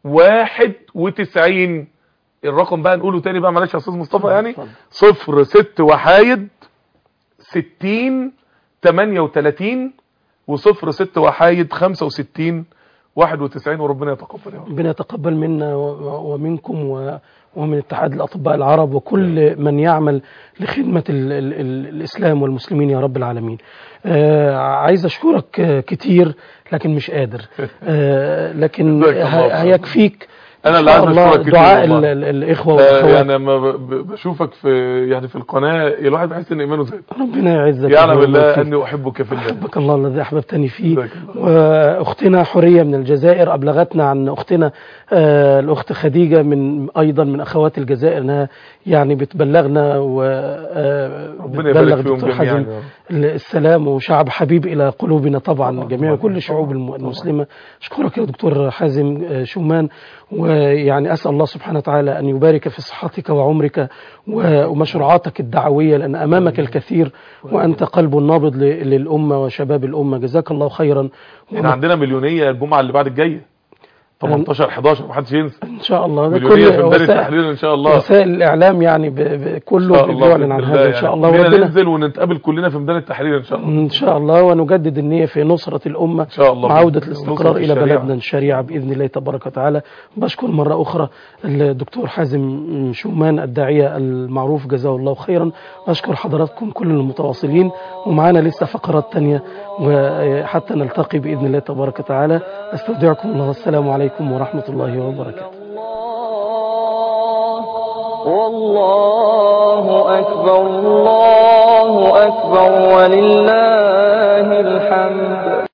S3: 91 الرقم بقى نقوله تاني بقى معلش يا استاذ مصطفى يعني
S2: اتفضل.
S3: صفر ست وحايد 60 38 وصفر ست وحايد 65 91 وربنا يتقبل يا رب
S2: ربنا يتقبل منا و- ومنكم و- ومن اتحاد الأطباء العرب وكل من يعمل لخدمة ال ال ال الإسلام والمسلمين يا رب العالمين آه عايز أشكرك آه، كتير لكن مش قادر آه لكن
S3: جزاك الله
S2: ه-
S3: خير.
S2: هيكفيك
S3: أنا
S2: إن
S3: اللي
S2: شاء
S3: عايز
S2: الله
S3: أشكرك كتير
S2: دعاء ال-
S3: والله.
S2: ال- الإخوة
S3: آه،
S2: والأخوات
S3: يعني لما ب- ب- بشوفك في يعني في القناه الواحد بيحس ان ايمانه زاد
S2: ربنا يعزك
S3: يعلم
S2: ويبارك
S3: بالله
S2: فيك.
S3: اني احبك في الله
S2: أحبك الله الذي أحببتني فيه
S3: جزاك الله.
S2: وأختنا حورية من الجزائر أبلغتنا عن أختنا آه، الأخت خديجة من أيضا من أخوات الجزائر أنها يعني بتبلغنا
S3: ربنا يبارك
S2: وبتبلغ
S3: فيهم
S2: دكتور
S3: جميعا
S2: حازم
S3: يا رب.
S2: السلام وشعب حبيب إلى قلوبنا طبعا
S3: طبعاً،
S2: جميع
S3: طبعاً،
S2: كل الشعوب
S3: طبعاً،
S2: الم-
S3: طبعاً.
S2: المسلمة أشكرك يا دكتور حازم آه، شومان ويعني أسأل الله سبحانه وتعالى أن يبارك في صحتك وعمرك و- ومشروعاتك الدعوية لأن أمامك الكثير وأنت قلب نابض ل- للأمة وشباب الأمة جزاك الله خيرا
S3: احنا عندنا مليونيه الجمعه اللي بعد الجايه 18 11 محدش ينسى
S2: إن شاء الله ده
S3: مليونيه في
S2: كل
S3: ميدان
S2: وسائل,
S3: التحرير ان شاء الله
S2: وسائل الإعلام يعني ب- ب-
S3: إن
S2: كله
S3: شاء الله
S2: بيعلن عن
S3: بإذن
S2: هذا
S3: الله
S2: إن شاء الله
S3: يعني.
S2: وربنا
S3: ننزل ونتقابل كلنا في ميدان التحرير ان شاء الله
S2: إن شاء الله ونجدد النية في نصرة الأمة
S3: إن شاء الله.
S2: وعودة
S3: نصرة
S2: الاستقرار إلى
S3: الشريعة.
S2: بلدنا الشريعة بإذن الله تبارك وتعالى بشكر مرة أخرى الدكتور حازم شومان الداعية المعروف جزاه الله خيرا أشكر حضراتكم كل المتواصلين ومعانا لسه فقرات تانية وحتى نلتقي بإذن الله تبارك وتعالى أستودعكم الله والسلام عليكم ورحمة الله وبركاته
S1: والله أكبر الله أكبر ولله الحمد